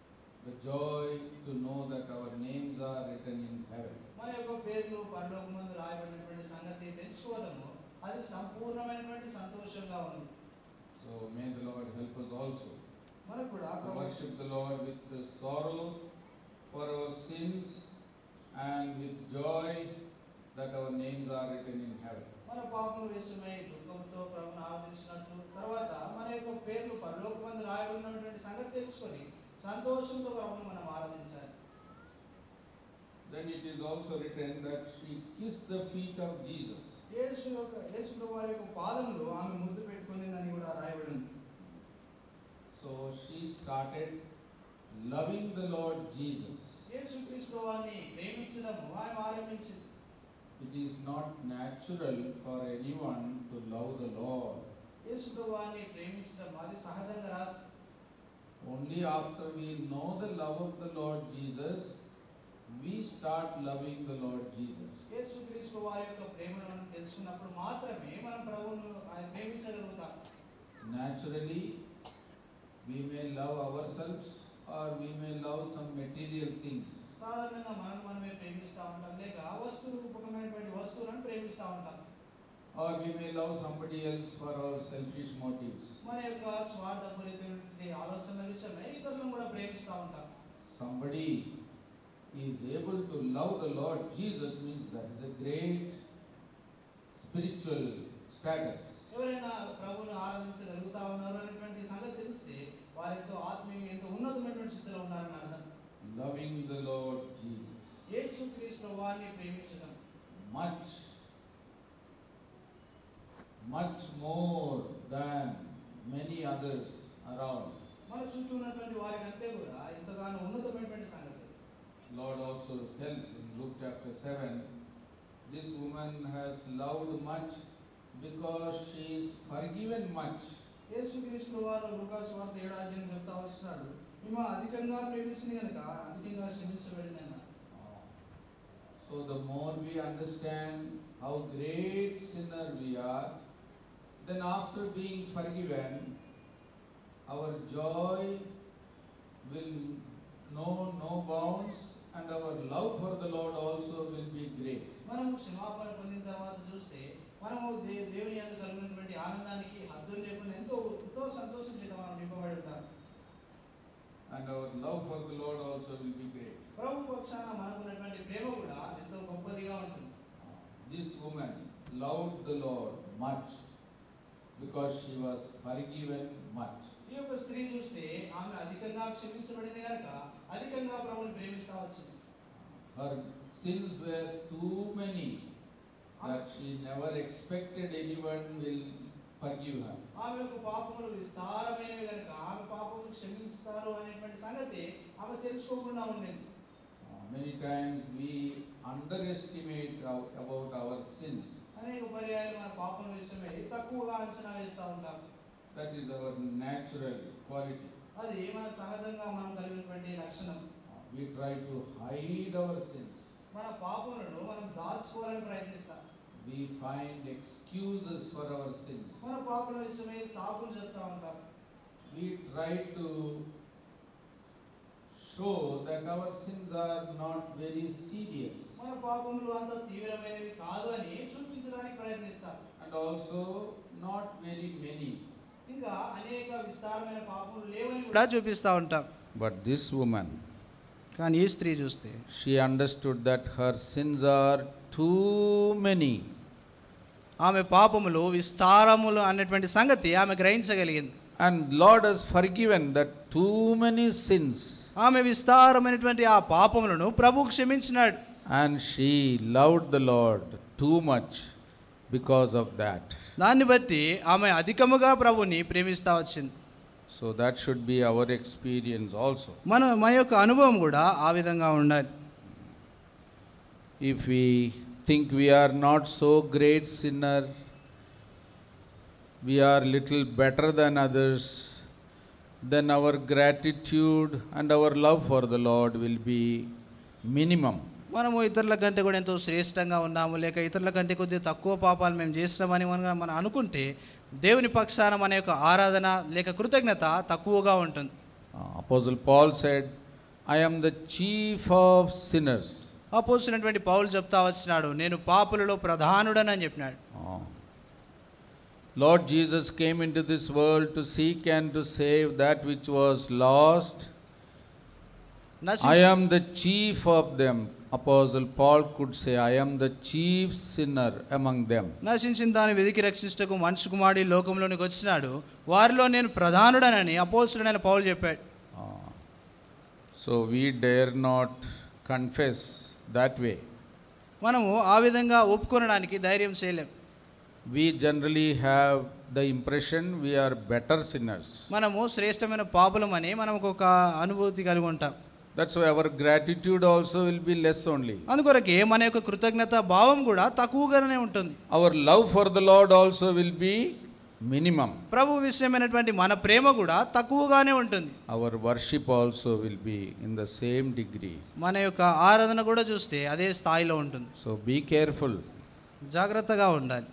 the joy to know that our names are written in heaven. మన యొక్క పేర్లు పరలోకమందు రాయబడినటువంటి సంగతి తెలుసుకోవడము అది సంపూర్ణమైనటువంటి సంతోషంగా ఉంది So may the Lord help us also మనకు కూడా to Prabhu worship the Lord with the sorrow for our sins and with joy that our names are written in heaven. మన పాపం విషయమై దుఃఖంతో ప్రభుని ఆరాధించినట్లు తర్వాత మన యొక్క పేర్లు పరలోకమందు రాయబడినటువంటి సంగతి తెలుసుకొని సంతోషంతో ప్రభుని మనం ఆరాధించాలి Then it is also written that she kissed the feet of Jesus. యేసు యొక్క యేసు వారి యొక్క పాదంలో ఆమె ముద్దు పెట్టుకునిందని కూడా రాయబడి ఉంది So she started loving the Lord Jesus. యేసు క్రీస్తు వారిని ప్రేమించడము ఆమె ఆరంభించింది It is not natural for anyone to love the Lord. యేసు వారిని ప్రేమించడం అది సహజంగా రాదు Only after we know the love of the Lord Jesus, we start loving the Lord Jesus. యేసు క్రీస్తు వారి యొక్క ప్రేమను మనం తెలుసుకున్నప్పుడు మాత్రమే మనం ప్రభువును ఆయన ప్రేమించగలుగుతాం Naturally, we may love ourselves or we may love some material things. సాధారణంగా మనం మనమే ప్రేమిస్తూ ఉంటాం లేక వస్తు రూపకమైనటువంటి వస్తువులను ప్రేమిస్తూ ఉంటాం Or we may love somebody else for our selfish motives. మన యొక్క స్వార్థపూరితమైనటువంటి ఆలోచన విషయమై ఇతరులను కూడా ప్రేమిస్తూ ఉంటాం Somebody is able to love the Lord Jesus means that is a great spiritual status. ఎవరైనా ప్రభువును ఆరాధించగలుగుతా ఉన్నారు అనేటువంటి సంగతి తెలిస్తే వారు ఎంతో ఆత్మీయంగా ఎంతో ఉన్నతమైనటువంటి స్థితిలో ఉన్నారని అర్థం Loving the Lord Jesus. యేసు క్రీస్తు వారిని ప్రేమించడం Much, much more than many others around. మన చుట్టూ ఉన్నటువంటి వారికి అంతే కూడా ఎంతగానో ఉన్నతమైనటువంటి సంగతి Lord also tells in Luke chapter 7 this woman has loved much because she is forgiven much. యేసుక్రీస్తు వారు లూకాసు వార్త ఏడాది చెప్తా వస్తున్నాడు మేము అధికంగా ప్రేమించింది కనుక అధికంగా క్షమించబడింది అన్న So, the more we understand how great sinner we are, then after being forgiven, our joy will know no bounds and our love for the Lord also will be great. మనము క్షమాపణ పొందిన తర్వాత చూస్తే మనము దే దేవుని అందు కలిగినటువంటి ఆనందానికి హద్దులు లేకుండా ఎంతో ఎంతో సంతోషం చేత మనం నింపబడి ఉంటాం And our love for the Lord also will be great. ప్రభు పక్షాన మనకున్నటువంటి ప్రేమ కూడా ఎంతో గొప్పదిగా ఉంటుంది This woman loved the Lord much because she was forgiven much. ఈ యొక్క స్త్రీ చూస్తే ఆమె అధికంగా క్షమించబడింది కనుక అధికంగా ప్రభుని ప్రేమిస్తా వచ్చింది Her sins were too many that she never expected anyone will forgive her. ఆమె యొక్క పాపములు విస్తారమైనవి కనుక ఆమె పాపములు క్షమిస్తారు అనేటువంటి సంగతి ఆమె తెలుసుకోకుండా ఉండేది Uh, Many times we underestimate our- about our sins. అనేక పర్యాయాలు మన పాపం విషయమై తక్కువగా అంచనా వేస్తూ ఉంటాం That is our natural quality. అది మన సహజంగా మనం కలిగినటువంటి లక్షణం Uh, We try to hide our sins. మన పాపములను మనం దాచుకోవాలని ప్రయత్నిస్తాం We find excuses for our sins. మన పాపల విషయమై సాకులు చెప్తా ఉంటాం We try to show that our sins are not very serious మన పాపములు అంత తీవ్రమైనవి కాదు అని చూపించడానికి ప్రయత్నిస్తాం and also not very many. ఇంకా అనేక విస్తారమైన పాపములు లేవని కూడా చూపిస్తూ ఉంటాం But this woman, కానీ ఈ స్త్రీ చూస్తే she understood that her sins are too many. ఆమె పాపములు విస్తారములు అన్నటువంటి సంగతి ఆమె గ్రహించగలిగింది And Lord has forgiven that too many sins. ఆమె విస్తారమైనటువంటి ఆ పాపములను ప్రభు క్షమించినాడు And she loved the Lord too much because of that. దాన్ని బట్టి ఆమె అధికముగా ప్రభుని ప్రేమిస్తా వచ్చింది So that should be our experience also. మన మన యొక్క అనుభవం కూడా ఆ విధంగా ఉండాలి If we think we are not so great sinner, we are little better than others, then our gratitude and our love for the Lord will be minimum. మనము ఇతరుల కంటే కూడా ఎంతో శ్రేష్టంగా ఉన్నాము లేక ఇతరుల కంటే కొద్దిగా తక్కువ పాపాలు మేము చేస్తామని మనం మనం అనుకుంటే దేవుని పక్షాన మన యొక్క ఆరాధన లేక కృతజ్ఞత తక్కువగా ఉంటుంది Uh, Apostle Paul said, I am the chief of sinners. అపోసినటువంటి పౌలు చెప్తా వచ్చినాడు నేను పాపులలో ప్రధానుడనని చెప్పినాడు Oh. Lord Jesus came into this world to seek and to save that which was lost. నశించి- I am the chief of them. Apostle Paul could say, I am the chief sinner among them. నశించిన దాన్ని వెదికి రక్షించటకు మనిషి కుమారుడు ఈ లోకంలోనికి వచ్చినాడు వారిలో నేను ప్రధానుడనని అపోసుడైన పౌలు చెప్పాడు Ah. So we dare not confess that way. మనము ఆ విధంగా ఒప్పుకొనడానికి ధైర్యం చేయలేం We generally have the impression we are better sinners. మనము శ్రేష్టమైన పాపులమని మనకు ఒక అనుభూతి కలిగి ఉంటాం That's why our gratitude also will be less only. అందుకొరకే మన యొక్క కృతజ్ఞత భావం కూడా తక్కువగానే ఉంటుంది Our love for the Lord also will be minimum. ప్రభు విషయమైనటువంటి మన ప్రేమ కూడా తక్కువగానే ఉంటుంది Our worship also will be in the same degree. మన యొక్క ఆరాధన కూడా చూస్తే అదే స్థాయిలో ఉంటుంది So be careful. జాగ్రత్తగా ఉండాలి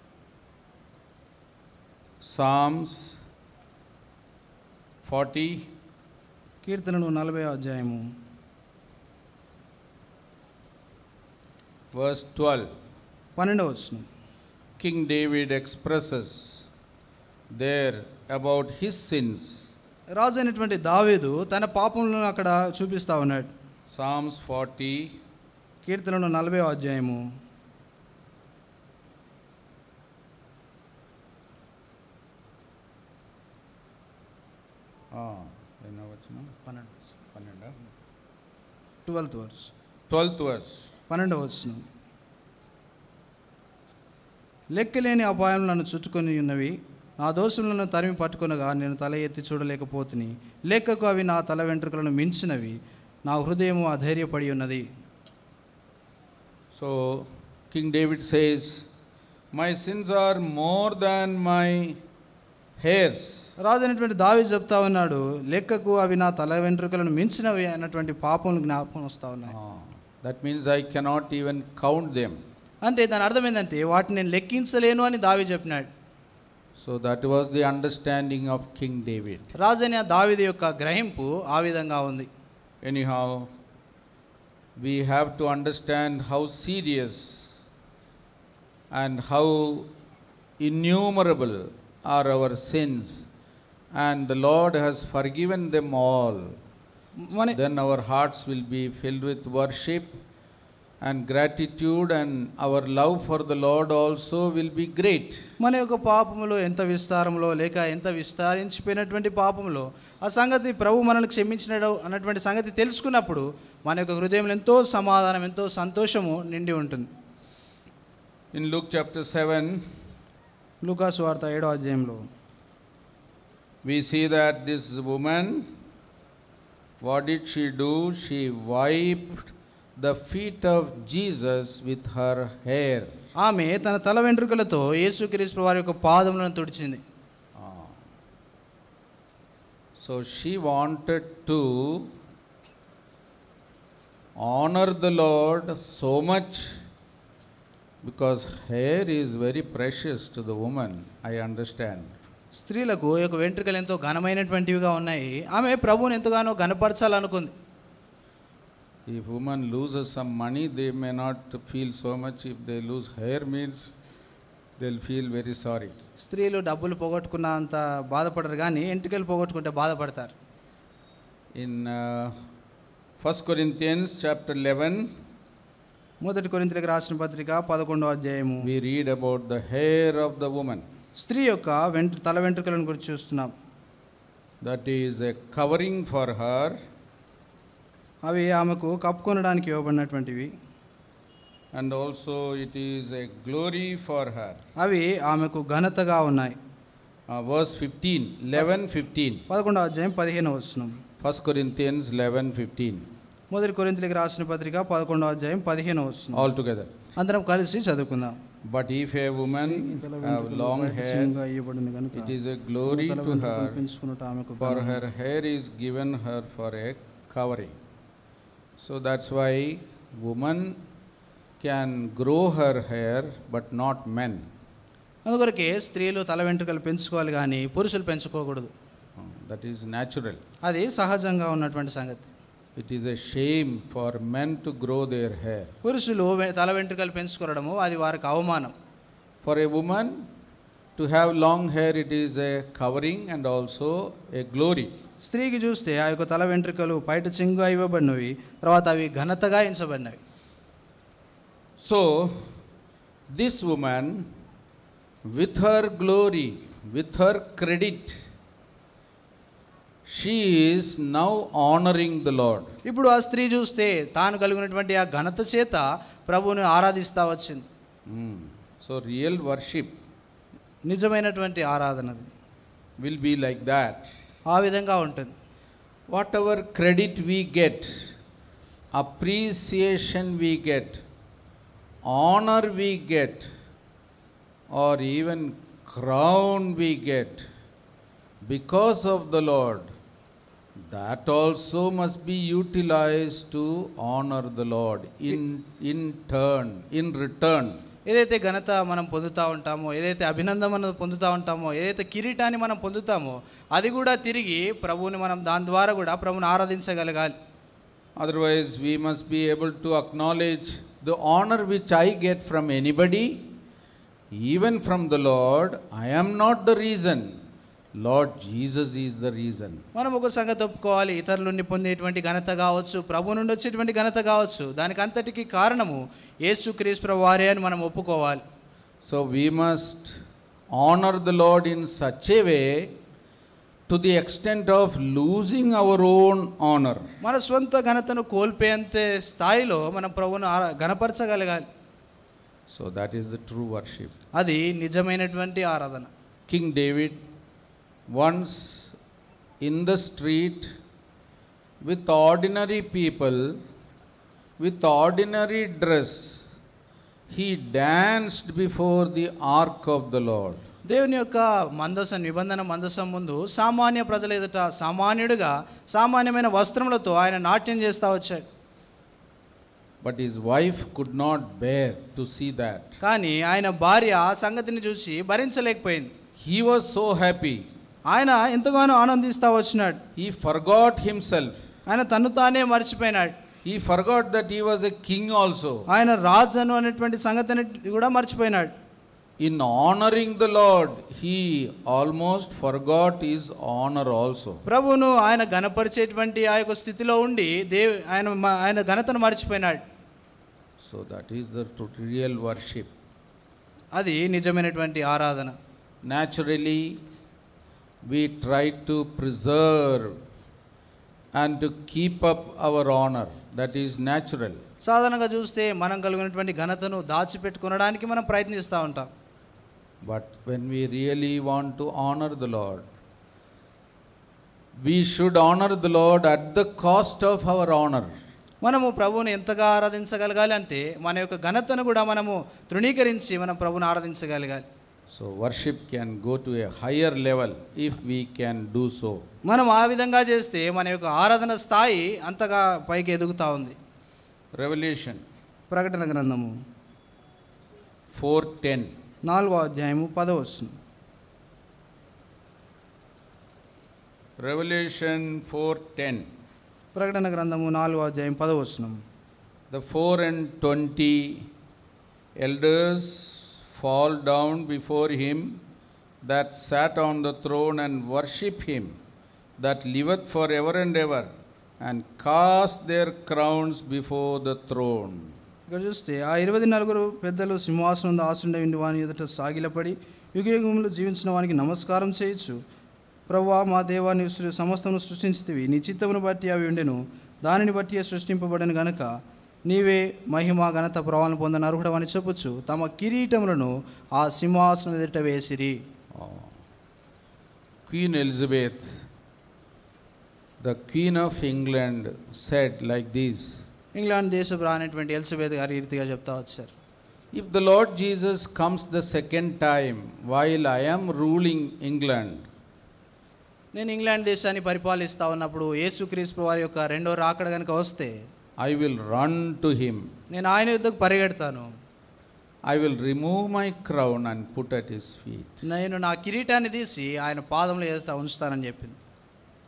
Psalms 40, కీర్తనలు నలభై అధ్యాయము verse 12. పన్నెండవ వచ్చిన King David expresses there about his sins. రాజు అయినటువంటి దావీదు తన పాపములను అక్కడ చూపిస్తా ఉన్నాడు Psalms 40, కీర్తనలు నలభై అధ్యాయము ah, ఎన్నో వచనం? పన్నెండు పన్నెండా? Twelfth verse 12th verse. పన్నెండవ వచ్చిన లెక్కలేని అపాయం నన్ను చుట్టుకొని ఉన్నవి నా దోషులను తరిమి పట్టుకొనగా నేను తల ఎత్తి చూడలేకపోతుని లెక్కకు అవి నా తల వెంట్రుకలను మించినవి నా హృదయము అధైర్యపడి ఉన్నది So King David says, My sins are more than my hairs. రాజు అయినటువంటి దావి చెప్తా ఉన్నాడు లెక్కకు అవి నా తల వెంట్రుకలను మించినవి అన్నటువంటి పాపములు జ్ఞాపకం వస్తూ ఉన్నాయి Ah, that means I cannot even count them. అంటే దాని అర్థం ఏంటంటే వాటిని నేను లెక్కించలేను అని దావి చెప్పినాడు So that was the understanding of King David. రాజైన దావిది యొక్క గ్రహింపు ఆ విధంగా ఉంది Anyhow, we have to understand how serious and how innumerable are our sins, and the Lord has forgiven them all. మన Then our hearts will be filled with worship and gratitude, and our love for the Lord also will be great. మన యొక్క పాపములో ఎంత విస్తారంలో లేక ఎంత విస్తరించిపోయినటువంటి పాపములో ఆ సంగతి ప్రభు మనల్ని క్షమించినడు అన్నటువంటి సంగతి తెలుసుకున్నప్పుడు మన యొక్క హృదయంలో ఎంతో సమాధానం ఎంతో సంతోషము నిండి ఉంటుంది In Luke chapter 7, లూకాసు వార్త ఏడో అధ్యాయంలో we see that this woman, what did she do? She wiped the feet of Jesus with her hair. ఆమె తన తల వెంట్రుకలతో యేసుక్రీస్తు వారి యొక్క పాదములను తుడిచింది Ah. So she wanted to honor the Lord so much because hair is very precious to the woman, I understand. స్త్రీలకు ఈ యొక్క వెంట్రుకలు ఎంతో ఘనమైనటువంటివిగా ఉన్నాయి ఆమె ప్రభువుని ఎంతగానో ఘనపరచాలనుకుంది If woman loses some money, they may not feel so much. If they lose hair means they'll feel very sorry. స్త్రీలు డబ్బులు పోగొట్టుకున్న అంత బాధపడరు కానీ ఎంట్రుకలు పోగొట్టుకుంటే బాధపడతారు In uh, 1 Corinthians chapter 11, మొదటి కొరింతలకు రాసిన పత్రిక పదకొండో అధ్యాయము we read about the hair of the woman. స్త్రీ యొక్క వెంట్రు తల వెంట్రుకలను గురించి చూస్తున్నాం That is a covering for her, అవి ఆమెకు కప్పుకొనడానికి ఇవ్వబడినటువంటివి and also it is a glory for her. అవి ఆమెకు ఘనతగా ఉన్నాయి Uh, verse 15, 11, 15. పదకొండో అధ్యాయం పదిహేను వచనం 1 Corinthians 11, 15. మొదటి కొరింతలకు రాసిన పత్రిక పదకొండో అధ్యాయం పదిహేను వచనం All together. అందరం కలిసి చదువుకుందాం But if a woman తల have వెంట్రుకలు long hair, రహస్యంగా ఇవ్వబడింది కనుక it is a glory తల to వెంట్రుకలు her, పెంచుకున్నట్టు ఆమెకు for ఘనత. her hair is given her for a covering. So that's why woman can grow her hair, but not men. అందుకొరకే స్త్రీలు తల వెంట్రుకలు పెంచుకోవాలి కానీ పురుషులు పెంచుకోకూడదు Uh, That is natural. అది సహజంగా ఉన్నటువంటి సంగతి It is a shame for men to grow their hair. పురుషులు వె- తల వెంట్రుకలు పెంచుకోవడము అది వారికి అవమానం For a woman to have long hair, it is a covering and also a glory. స్త్రీకి చూస్తే ఆ యొక్క తల వెంట్రుకలు బయట చెంగుగా ఇవ్వబడినవి తర్వాత అవి ఘనతగా ఎంచబడినవి So, this woman, with her glory, with her credit, she is now honoring the Lord. ఇప్పుడు ఆ స్త్రీ చూస్తే తాను కలిగినటువంటి ఆ ఘనత చేత ప్రభువుని ఆరాధిస్తా వచ్చింది Mm. So, real worship నిజమైనటువంటి ఆరాధనది will be like that. ఆ విధంగా ఉంటుంది Whatever credit we get, appreciation we get, honor we get, or even crown we get because of the Lord, that also must be utilized to honor the Lord in, in turn, in return. ఏదైతే ఘనత మనం పొందుతూ ఉంటామో ఏదైతే అభినందన మనం పొందుతూ ఉంటామో ఏదైతే కిరీటాన్ని మనం పొందుతామో అది కూడా తిరిగి ప్రభువుని మనం దాని ద్వారా కూడా ప్రభువుని ఆరాధించగలగాలి Otherwise, we must be able to acknowledge the honor which I get from anybody, even from the Lord. I am not the reason. Lord Jesus is the reason. మనం ఒక సంగతి ఒప్పుకోవాలి ఇతరుల నుండి పొందేటువంటి ఘనత కావచ్చు ప్రభు నుండి వచ్చేటువంటి ఘనత కావచ్చు దానికి అంతటికి కారణము యేసు క్రీస్తు వారే అని మనం ఒప్పుకోవాలి So, we must honor the Lord in such a way to the extent of losing our own honor. మన స్వంత ఘనతను కోల్పోయేంత స్థాయిలో మనం ప్రభువును ఆరా- ఘనపరచగలగాలి So, that is the true worship. అది నిజమైనటువంటి ఆరాధన King David, once in the street with ordinary people, with ordinary dress, he danced before the ark of the Lord. దేవుని యొక్క మందసం నిబంధన మందసం ముందు సామాన్య ప్రజల ఎదుట సామాన్యుడిగా సామాన్యమైన వస్త్రములతో ఆయన నాట్యం చేస్తూ వచ్చాడు But his wife could not bear to see that. కానీ ఆయన భార్య ఆ సంగతిని చూసి భరించలేకపోయింది He was so happy. ఆయన ఎంతగానో ఆనందిస్తూ వచ్చినాడు He forgot himself. ఆయన తను తానే మర్చిపోయినాడు He forgot that he was a king also. ఆయన రాజును అనేటువంటి సంగతిని కూడా మర్చిపోయినాడు In honoring the Lord, he almost forgot his honor also. ప్రభువును ఆయన ఘనపరిచేటువంటి ఆ యొక్క స్థితిలో ఉండి దేవ్ ఆయన మ- ఆయన ఘనతను మర్చిపోయినాడు So that is the tru- real worship. అది నిజమైనటువంటి ఆరాధన Naturally, we try to preserve and to keep up our honor. That is natural. సాధారణంగా చూస్తే మనం కలిగినటువంటి ఘనతను దాచిపెట్టుకునడానికి మనం ప్రయత్నిస్తూ ఉంటాం But when we really want to honor the Lord, we should honor the Lord at the cost of our honor. మనము ప్రభువుని ఎంతగా ఆరాధించగలగాలి అంటే మన యొక్క ఘనతను కూడా మనము తృణీకరించి మనం ప్రభువుని ఆరాధించగలగాలి So, worship can go to a higher level if we can do so. మనం ఆ విధంగా చేస్తే మన యొక్క ఆరాధన స్థాయి అంతగా పైకి ఎదుగుతూ ఉంది Revelation ప్రకటన గ్రంథము 4:10. నాలుగో అధ్యాయము పదవచ్చు Revelation 4:10. ప్రకటన గ్రంథము నాలుగో అధ్యాయం పదవచనం The four and twenty elders fall down before him that sat on the throne and worship him that liveth for ever and ever, and cast their crowns before the throne. ఇక్కడ చూస్తే ఆ ఇరవై నలుగురు పెద్దలు సింహాసనం ఆసుండ ఉండి వాని ఎదుట సాగిలపడి యుగయుగములు జీవించిన వానికి నమస్కారం చేయొచ్చు ప్రభువా మా దేవాన్ని సృ- సమస్తమును సృష్టించితివి నీ చిత్తమును బట్టి అవి ఉండెను దానిని బట్టి సృష్టింపబడిన గనుక నీవే మహిమ ఘనత ప్రభావం పొందిన అర్హుడవని చెప్పొచ్చు తమ కిరీటములను ఆ సింహాసనం ఎదుట వేసిరి Oh. Queen Elizabeth, the Queen of England, said like this England దేశపు రానటువంటి ఎలిజబెత్ గారు ఈ రీతిగా చెప్తా వచ్చారు If the Lord Jesus comes the second time while I am ruling England, నేను ఇంగ్లాండ్ దేశాన్ని పరిపాలిస్తా ఉన్నప్పుడు యేసుక్రీస్తు వారి యొక్క రెండో రాకడ కనుక వస్తే I will run to him. నేను ఆయన యుద్ధకు పరిగెడతాను I will remove my crown and put at his feet. నేను నా కిరీటాన్ని తీసి ఆయన పాదంలో ఎదుట ఉంచుతానని చెప్పింది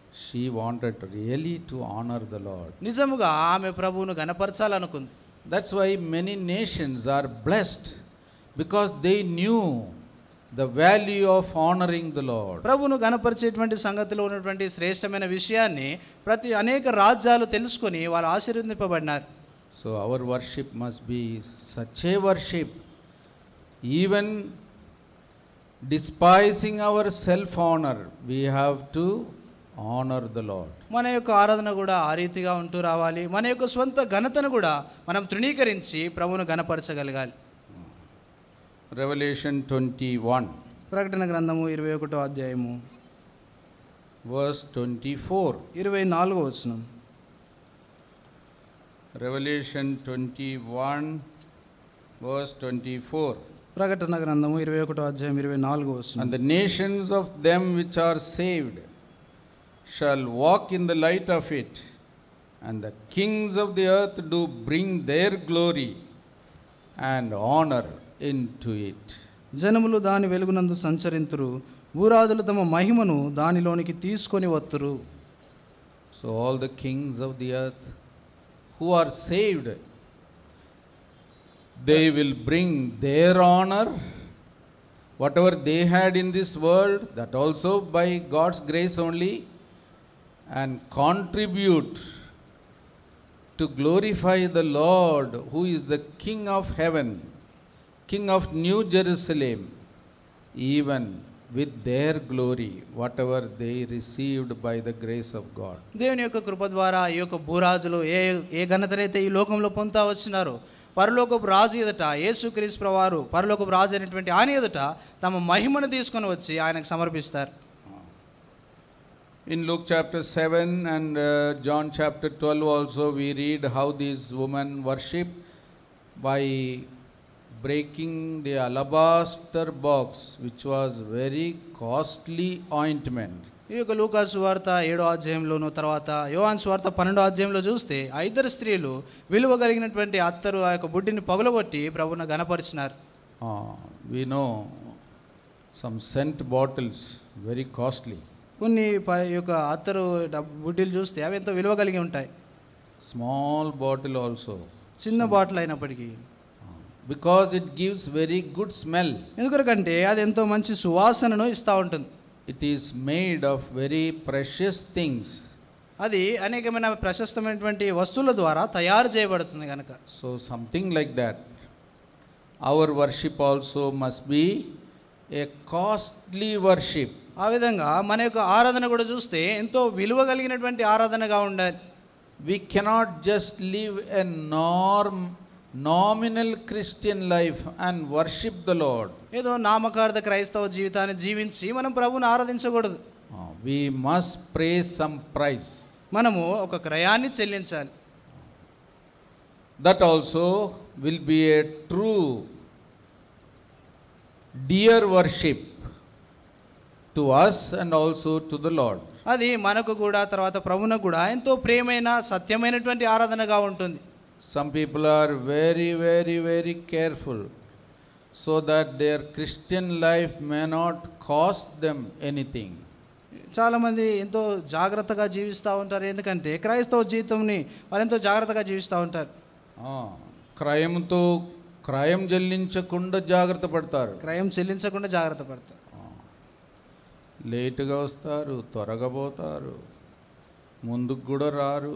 she wanted really to honor the Lord. నిజముగా ఆమె ప్రభువును గనపరచాలనుకుంది That's why many nations are blessed because they knew the value of honoring the Lord. ప్రభువును గనపరిచేటువంటి సంగతిలో ఉన్నటువంటి శ్రేష్టమైన విషయాన్ని ప్రతి అనేక రాజ్యాలు తెలుసుకొని వారు ఆశీర్వదింపబడినారు So our worship must be such a worship, even despising our self honor, we have to honor the Lord. మన యొక్క ఆరాధన కూడా ఆ రీతిగా ఉంటూ రావాలి మన యొక్క స్వంత ఘనతను కూడా మనం తృణీకరించి ప్రభువును గనపరచగలగాలి Revelation 21, ప్రకటన గ్రంథము ఇరవై ఒకటో అధ్యాయము verse 24. ఇరవై నాలుగో వచనం Revelation 21, verse 24. ప్రకటన గ్రంథము ఇరవై ఒకటో అధ్యాయం ఇరవై నాలుగో వచనం And the nations of them which are saved shall walk in the light of it, and the kings of the earth do bring their glory and honor into it. జనములు దాని వెలుగునందు సంచరింతురు భూరాజులు తమ మహిమను దానిలోనికి తీసుకొని వత్తురు So, all the kings of the earth who are saved, they will bring their honor, whatever they had in this world, that also by God's grace only, and contribute to glorify the Lord, who is the King of heaven, King of New Jerusalem, even with their glory, whatever they received by the grace of God. దేవుని యొక్క కృప ద్వారా ఈ యొక్క భూరాజులు ఏ ఏ ఘనతనైతే ఈ లోకంలో పొందుతా వచ్చినారో పరలోకపు రాజు ఎదుట యేసుక్రీస్తు ప్రవారు పరలోకపు రాజు అయినటువంటి ఆయన ఎదుట తమ మహిమను తీసుకొని వచ్చి ఆయనకు సమర్పిస్తారు In Luke chapter 7 and uh, John chapter 12 also we read how these women worship by breaking the alabaster box which was very costly ointment. ఈ యొక్క లూకా సువార్త ఏడో అధ్యాయంలోను తర్వాత యోహాన్ సువార్త పన్నెండో అధ్యాయంలో చూస్తే ఆ ఇద్దరు స్త్రీలు విలువ కలిగినటువంటి అత్తరు ఆ యొక్క బుడ్డిని పగులగొట్టి ప్రభువును గనపరిచినారు Uh, we know some scent bottles very costly. కొన్ని ప- ఈ యొక్క అత్తరు డబ్- బుడ్డీలు చూస్తే అవి ఎంతో విలువ కలిగి ఉంటాయి Small bottle also. చిన్న బాటిల్ అయినప్పటికీ Uh, because it gives very good smell. ఎందుకంటే అది ఎంతో మంచి సువాసనను ఇస్తూ ఉంటుంది It is made of very precious things. అది అనేకమైన ప్రశస్తమైనటువంటి వస్తువుల ద్వారా తయారు చేయబడుతుంది కనుక So, something like that. Our worship also must be a costly worship. ఆ విధంగా మన యొక్క ఆరాధన కూడా చూస్తే ఎంతో విలువ కలిగినటువంటి ఆరాధనగా ఉండాలి We cannot just live a norm, nominal Christian life and worship the Lord. ఏదో నామకార్థ క్రైస్తవ జీవితాన్ని జీవించి మనం ప్రభువుని ఆరాధించకూడదు Uh, We must pay some price. మనము ఒక క్రయాన్ని చెల్లించాలి That also will be a true, dear worship to us and also to the Lord. అది మనకు కూడా తర్వాత ప్రభువునకు కూడా ఎంతో ప్రియమైన సత్యమైనటువంటి ఆరాధనగా ఉంటుంది Some people are very, very, very careful so that their Christian life may not cost them anything. చాలామంది ఎంతో జాగ్రత్తగా జీవిస్తూ ఉంటారు ఎందుకంటే క్రైస్తవ జీవితంని వారు ఎంతో జాగ్రత్తగా జీవిస్తూ ఉంటారు ఆ, క్రయంతో క్రయం చెల్లించకుండా జాగ్రత్త పడతారు క్రయం చెల్లించకుండా జాగ్రత్త పడతారు లేటుగా వస్తారు త్వరగా పోతారు ముందుకు కూడా రారు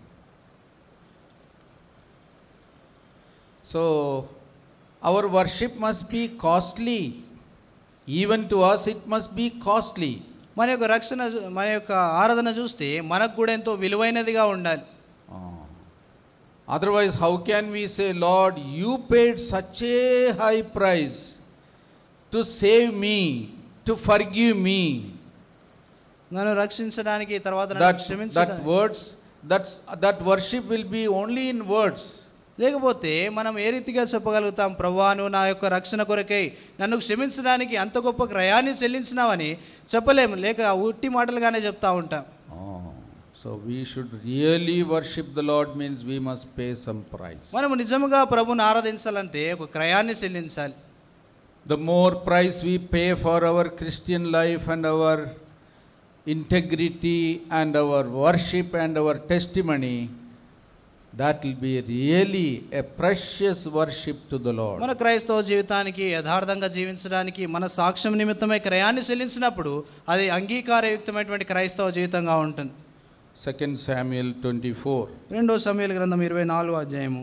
so our worship must be costly even to us it must be costly మన యొక్క రక్షణ చూ- మన యొక్క ఆరాధన చూస్తే మనకు కూడా ఎంతో విలువైనదిగా ఉండాలి otherwise how can we say lord you paid such a high price to save me to forgive me నన్ను రక్షించడానికి తర్వాత నన్ను that that క్షమించడానికి words that's that worship will be only in words లేకపోతే మనం ఏ రీతిగా చెప్పగలుగుతాం ప్రభా నువ్వు నా యొక్క రక్షణ కొరకై నన్ను క్షమించడానికి అంత గొప్ప క్రయాన్ని చెల్లించినావని చెప్పలేము లేక ఉట్టి మాటలుగానే చెప్తా ఉంటాం oh so we should really worship the lord means we must pay some price మనము నిజముగా ప్రభుని ఆరాధించాలంటే ఒక క్రయాన్ని చెల్లించాలి the more price we pay for our christian life and our integrity and our worship and our testimony, that will be really a precious worship to the Lord. మన క్రైస్తవ జీవితానికి యథార్థంగా జీవించడానికి మన సాక్ష్యం నిమిత్తమై క్రయాన్ని చెల్లించినప్పుడు అది అంగీకారయుక్తమైనటువంటి క్రైస్తవ జీవితంగా ఉంటుంది 2 Samuel 24. రెండో సమయాల గ్రంథం ఇరవై నాలుగో అధ్యాయము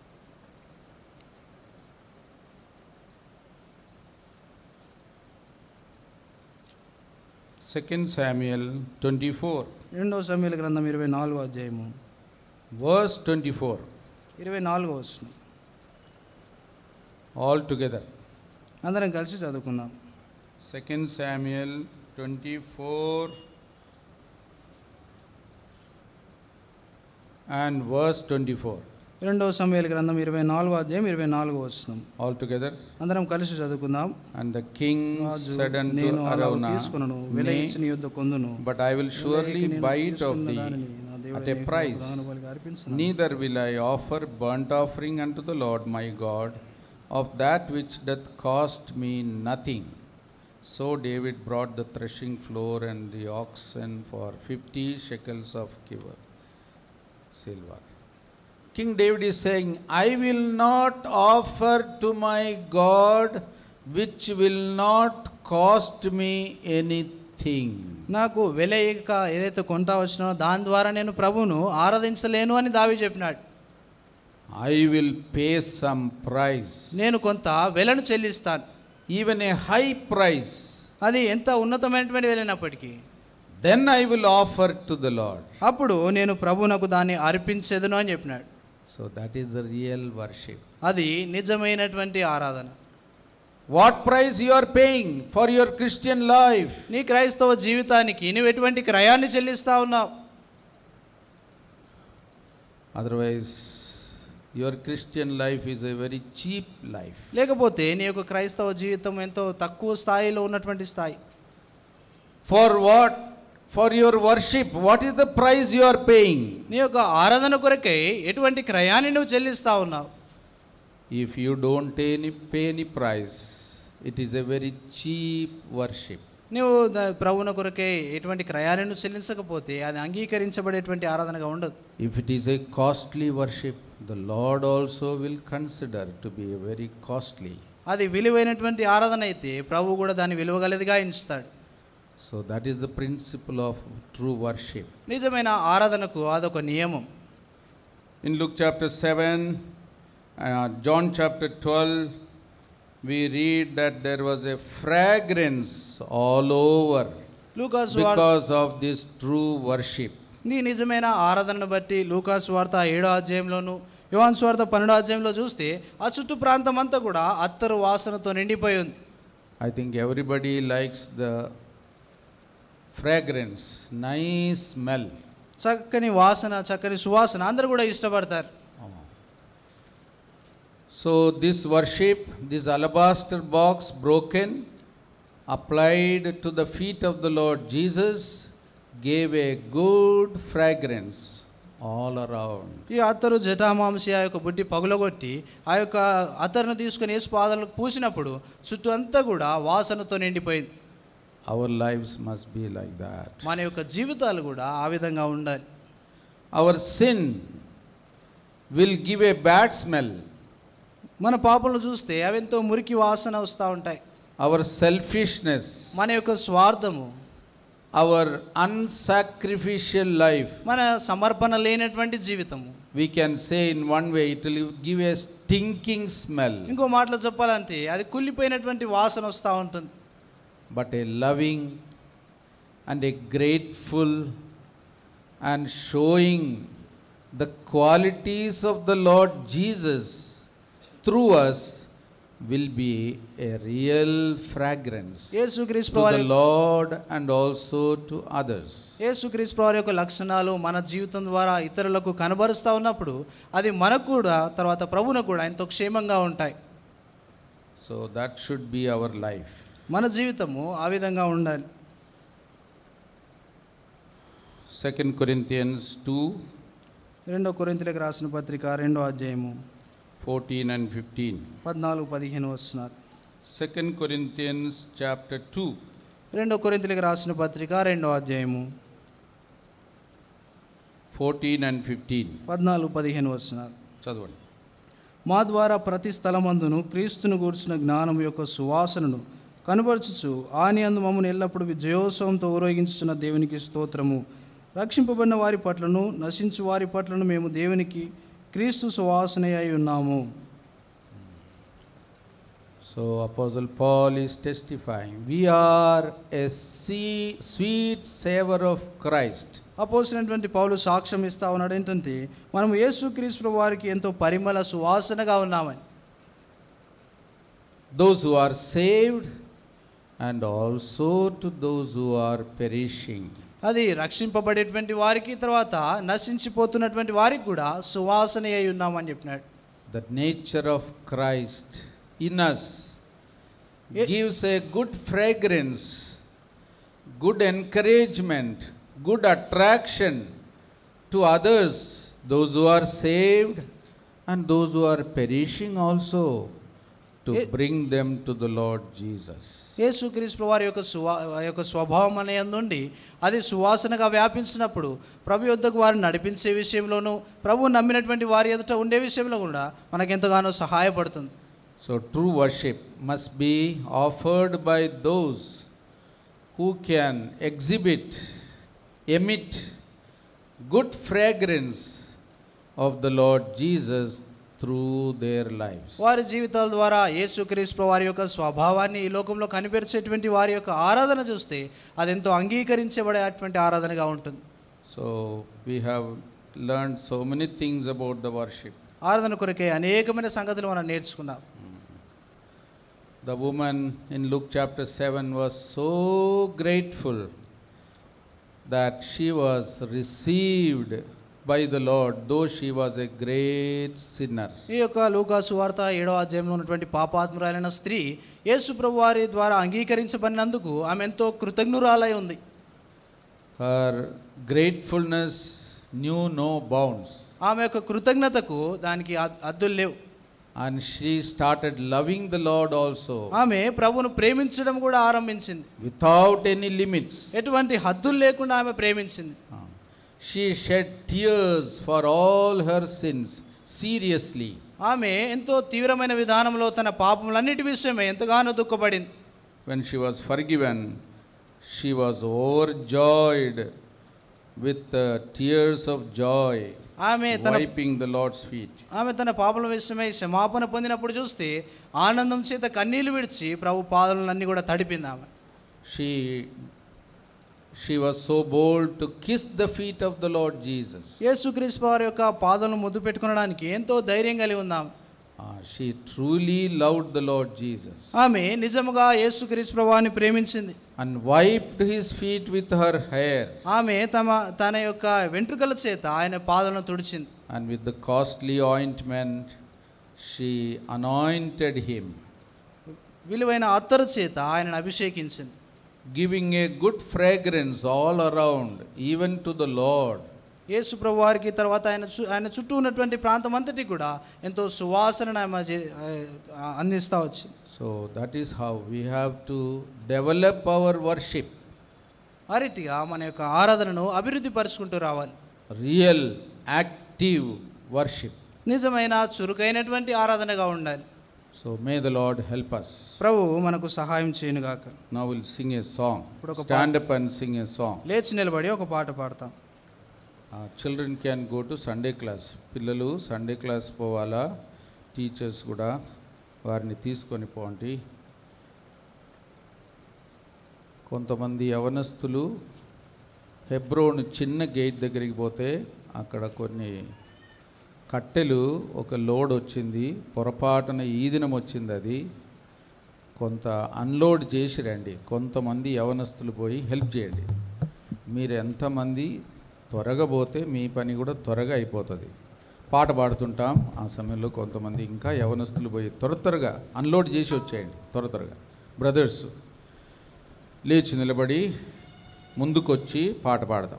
Second Samuel 24, రెండో సమయాల గ్రంథం ఇరవై నాలుగో అధ్యాయము verse 24, ఇరవై నాలుగో వస్తుంది all together. అందరం కలిసి చదువుకుందాం Second Samuel 24 and verse 24, రెండో సమయాల గ్రంథం ఇరవై నాలుగో అధ్యాయం ఇరవై నాలుగో వస్తున్నాం all together. అందరం కలిసి చదువుకుందాం And the king Raju said unto నేను అలా Araunah, తీసుకున్నాను వెల Nay, ఇచ్చిన యుద్ధ కొందును but I will surely వెలకి నేను buy it of తీసుకున్న thee దానిని నా దేవుడైన at a యెహోవా price. ప్రధాన బలిగా అర్పించున్నాను. Neither will I offer burnt offering unto the Lord my God of that which doth cost me nothing. So David brought the threshing floor and the oxen for fifty shekels of kiver, silver. King David is saying, I will not offer to my God which will not cost me anything. నాకు వెల ఇక ఏదైతే కొంటా వచ్చినో దాని ద్వారా నేను ప్రభువును ఆరాధించలేను అని దావి చెప్పినాడు I will pay some price. నేను కొంత వెలను చెల్లిస్తాను even a high price, అది ఎంత ఉన్నతమైనటువంటి వెళ్ళినప్పటికీ then I will offer to the Lord. అప్పుడు నేను ప్రభువునకు దాన్ని అర్పించేదను అని చెప్పినాడు So that is the real worship. అది నిజమైనటువంటి ఆరాధన What price you are paying for your Christian life? నీ క్రైస్తవ జీవితానికి నువ్వు ఎటువంటి క్రయాన్ని చెల్లిస్తా ఉన్నావు Otherwise, your Christian life is a very cheap life. లేకపోతే నీ యొక్క క్రైస్తవ జీవితం ఎంతో తక్కువ స్థాయిలో ఉన్నటువంటి స్థాయి For what? For your worship, what is the price you are paying? నీ యొక్క ఆరాధన కొరకై ఎటువంటి క్రయాన్ని నువ్వు చెల్లిస్తా ఉన్నావు If you don't pay any, pay any price, it is a very cheap worship. నువ్వు ద- ప్రభువున కొరకై ఎటువంటి క్రయాన్ని నువ్వు చెల్లించకపోతే అది అంగీకరించబడేటువంటి ఆరాధనగా ఉండదు If it is a costly worship, the Lord also will consider to be a very costly. అది విలువైనటువంటి ఆరాధన అయితే ప్రభు కూడా దాన్ని విలువగలదిగా ఎంచుతాడు So that is the principle of true worship. నిజమైన ఆరాధనకు అదొక నియమం In Luke chapter 7, uh, John chapter 12, we read that there was a fragrance all over లూకాసు వార్త because of this true worship. నీ నిజమైన ఆరాధనను బట్టి లూకాసు వార్త ఏడో అధ్యాయంలోను యువాన్ స్వార్థ పన్నెండో అధ్యాయంలో చూస్తే ఆ చుట్టూ ప్రాంతం అంతా కూడా అత్తరు వాసనతో నిండిపోయి ఉంది I think everybody likes the fragrance, nice smell. చక్కని వాసన చక్కని సువాసన అందరూ కూడా ఇష్టపడతారు So, this worship, this alabaster box broken, applied to the feet of the Lord Jesus, gave a good fragrance all around. ఈ అత్తరు జటామాంసి ఆ యొక్క బుడ్డి పగులగొట్టి ఆ యొక్క అత్తరును తీసుకుని యేసు పాదాలకు పూసినప్పుడు చుట్టూ అంతా కూడా వాసనతో నిండిపోయింది Our lives must be like that. మన యొక్క జీవితాలు కూడా ఆ విధంగా ఉండాలి Our sin will give a bad smell. మన పాపలను చూస్తే అవి ఎంతో మురికి వాసన వస్తూ ఉంటాయి Our selfishness, మన యొక్క స్వార్థము our unsacrificial life, మన సమర్పణ లేనటువంటి జీవితము we can say in one way, it will give a stinking smell. ఇంకో మాటలో చెప్పాలంటే అది కుళ్ళిపోయినటువంటి వాసన వస్తూ ఉంటుంది but a loving and a grateful and showing the qualities of the Lord Jesus through us will be a real fragrance యేసుక్రీస్తు to వారి the Lord and also to others. యేసుక్రీస్తు వారి యొక్క లక్షణాలు మన జీవితం ద్వారా ఇతరులకు కనబరుస్తూ ఉన్నప్పుడు అది మనకు కూడా తర్వాత ప్రభువునకు కూడా ఎంతో క్షేమంగా ఉంటాయి So that should be our life. మన జీవితము ఆ విధంగా ఉండాలి 2 Corinthians 2 రెండో కొరింతలకు రాసిన పత్రిక రెండో అధ్యాయము 14 and 15. పద్నాలుగు పదిహేను వస్తున్నారు 2 Corinthians chapter 2. రెండో కొరింతలకు రాసిన పత్రిక రెండో అధ్యాయము 14 and 15. పద్నాలుగు పదిహేను వచనాలు చదవండి మా ద్వారా ప్రతి స్థలమందును క్రీస్తును గూర్చిన జ్ఞానం యొక్క సువాసనను కనబరచుచు ఆని అందు మమ్మల్ని ఎల్లప్పుడూ విజయోత్సవంతో ఊరేగించుచున్న దేవునికి స్తోత్రము రక్షింపబడిన వారి పట్లను నశించు వారి పట్లను మేము దేవునికి క్రీస్తు సువాసన అయి ఉన్నాము So, Apostle Paul is testifying we are a sea, sweet savor of Christ. అపోసినటువంటి పౌలు సాక్ష్యం ఇస్తా ఉన్నాడు ఏంటంటే మనం యేసు క్రీస్తు వారికి ఎంతో పరిమళ సువాసనగా ఉన్నామని Those who are saved and also to those who are perishing. అది రక్షింపబడేటువంటి వారికి తర్వాత నశించిపోతున్నటువంటి వారికి కూడా సువాసన అయి ఉన్నామని చెప్పినాడు The nature of Christ in us Ye- gives a good fragrance, good encouragement, good attraction to others, those who are saved and those who are perishing also, to Ye- bring them to the Lord Jesus. యేసుక్రీస్తు వారి యొక్క సువా యొక్క స్వభావం అనే నుండి అది సువాసనగా వ్యాపించినప్పుడు ప్రభు యొద్దకు వారిని నడిపించే విషయంలోనూ ప్రభు నమ్మినటువంటి వారి ఎదుట ఉండే విషయంలో కూడా మనకెంతగానో సహాయపడుతుంది So, true worship must be offered by those who can exhibit, emit good fragrance of the Lord Jesus through their lives. వారి జీవితాల ద్వారా యేసుక్రీస్తు వారి యొక్క స్వభావాన్ని ఈ లోకంలో కనిపెరిచేటువంటి వారి యొక్క ఆరాధన చూస్తే అది ఎంతో అంగీకరించబడేటువంటి ఆరాధనగా ఉంటుంది So, we have learned so many things about the worship. ఆరాధన కొరకే అనేకమైన సంగతులు మనం నేర్చుకున్నాం The woman in Luke chapter 7 was so grateful that she was received by the Lord, though she was a great sinner. ఈ యొక్క లూకాసు వార్త ఏడో అధ్యాయంలో ఉన్నటువంటి పాపాత్మురాలైన స్త్రీ యేసు ప్రభు వారి ద్వారా అంగీకరించబడినందుకు ఆమె ఎంతో కృతజ్ఞురాలై ఉంది Her gratefulness knew no bounds, ఆమె యొక్క కృతజ్ఞతకు దానికి అద్- అద్దులు లేవు and she started loving the Lord also ఆమె ప్రభువును ప్రేమించడం కూడా ఆరంభించింది without any limits. ఎటువంటి హద్దులు లేకుండా ఆమె ప్రేమించింది She shed tears for all her sins seriously. ఆమె ఎంతో తీవ్రమైన విధానంలో తన పాపములన్నిటి విషయమే ఎంతగానో దుఃఖపడింది When she was forgiven, she was overjoyed with uh, tears of joy, ఆమె తన wiping the Lord's feet. ఆమె తన పాపల విషయమై క్షమాపణ పొందినప్పుడు చూస్తే ఆనందం చేత కన్నీళ్లు విడిచి ప్రభు పాదములన్నీ కూడా తడిపింది ఆమె She, she was so bold to kiss the feet of the Lord Jesus. యేసుక్రీస్తు వారి యొక్క పాదలను ముద్దు పెట్టుకోవడానికి ఎంతో ధైర్యం కలిగి ఉంది ఆమె Ah, she truly loved the Lord Jesus ఆమె నిజముగా యేసుక్రీస్తు ప్రభువాన్ని ప్రేమించింది and wiped his feet with her hair ఆమె తమ తన యొక్క వెంట్రుకల చేత ఆయన పాదలను తుడిచింది and with the costly ointment she anointed him. విలువైన అత్తరు చేత ఆయనను అభిషేకించింది giving a good fragrance all around, even to the Lord. యేసు ప్రభు వారికి తర్వాత ఆయన చు- ఆయన చుట్టూ ఉన్నటువంటి ప్రాంతం అంతటి కూడా ఎంతో సువాసనను ఆమె చే- ఆ, అందిస్తూ వచ్చింది So that is how we have to develop our worship. ఆ రీతిగా మన యొక్క ఆరాధనను అభివృద్ధి పరుచుకుంటూ రావాలి Real, active worship. నిజమైన చురుకైనటువంటి ఆరాధనగా ఉండాలి So may the Lord help us. ప్రభు మనకు సహాయం చేయనుగాక Now we'll sing a song. ఇప్పుడు ఒక Stand up and sing a song. లేచి నిలబడి ఒక పాట పాడతాం Uh, children can go to Sunday class. పిల్లలు సండే క్లాస్ పోవాలా టీచర్స్ కూడా వారిని తీసుకొని పోండి కొంతమంది యవనస్తులు హెబ్రోన్ చిన్న గేట్ దగ్గరికి పోతే అక్కడ కొన్ని కట్టెలు ఒక లోడ్ వచ్చింది పొరపాటున ఈ దినం వచ్చింది అది కొంత అన్లోడ్ చేసి రండి కొంతమంది యవనస్తులు పోయి హెల్ప్ చేయండి మీరు ఎంతమంది త్వరగా పోతే మీ పని కూడా త్వరగా అయిపోతుంది పాట పాడుతుంటాం ఆ సమయంలో కొంతమంది ఇంకా యవనస్తులు పోయి త్వర త్వరగా అన్లోడ్ చేసి వచ్చేయండి త్వర త్వరగా బ్రదర్స్ లేచి నిలబడి ముందుకొచ్చి పాట పాడదాం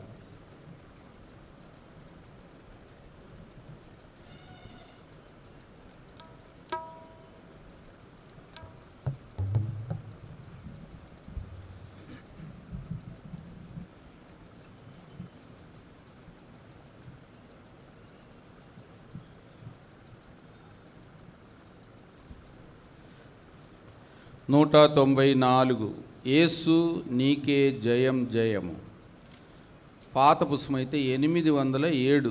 నూట తొంభై నాలుగు యేసు నీకే జయం జయము పాత పుస్తకం అయితే ఎనిమిది వందల ఏడు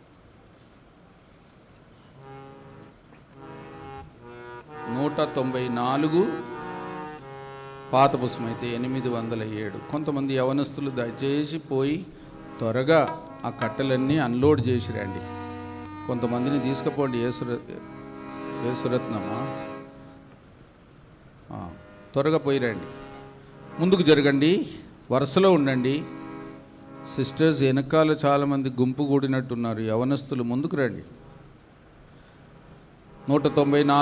నూట తొంభై నాలుగు పాత పుస్తకం అయితే ఎనిమిది వందల ఏడు కొంతమంది యవనస్తులు దయచేసి పోయి త్వరగా ఆ కట్టెలన్నీ అన్లోడ్ చేసి రండి కొంతమందిని తీసుకుపోండి యేసుర యేసురత్నమా ఆ, త్వరగా పోయి రండి ముందుకు జరగండి వరుసలో ఉండండి సిస్టర్స్ వెనకాల చాలామంది గుంపు కూడినట్టున్నారు యవనస్తులు ముందుకు రండి నూట తొంభై నాలుగు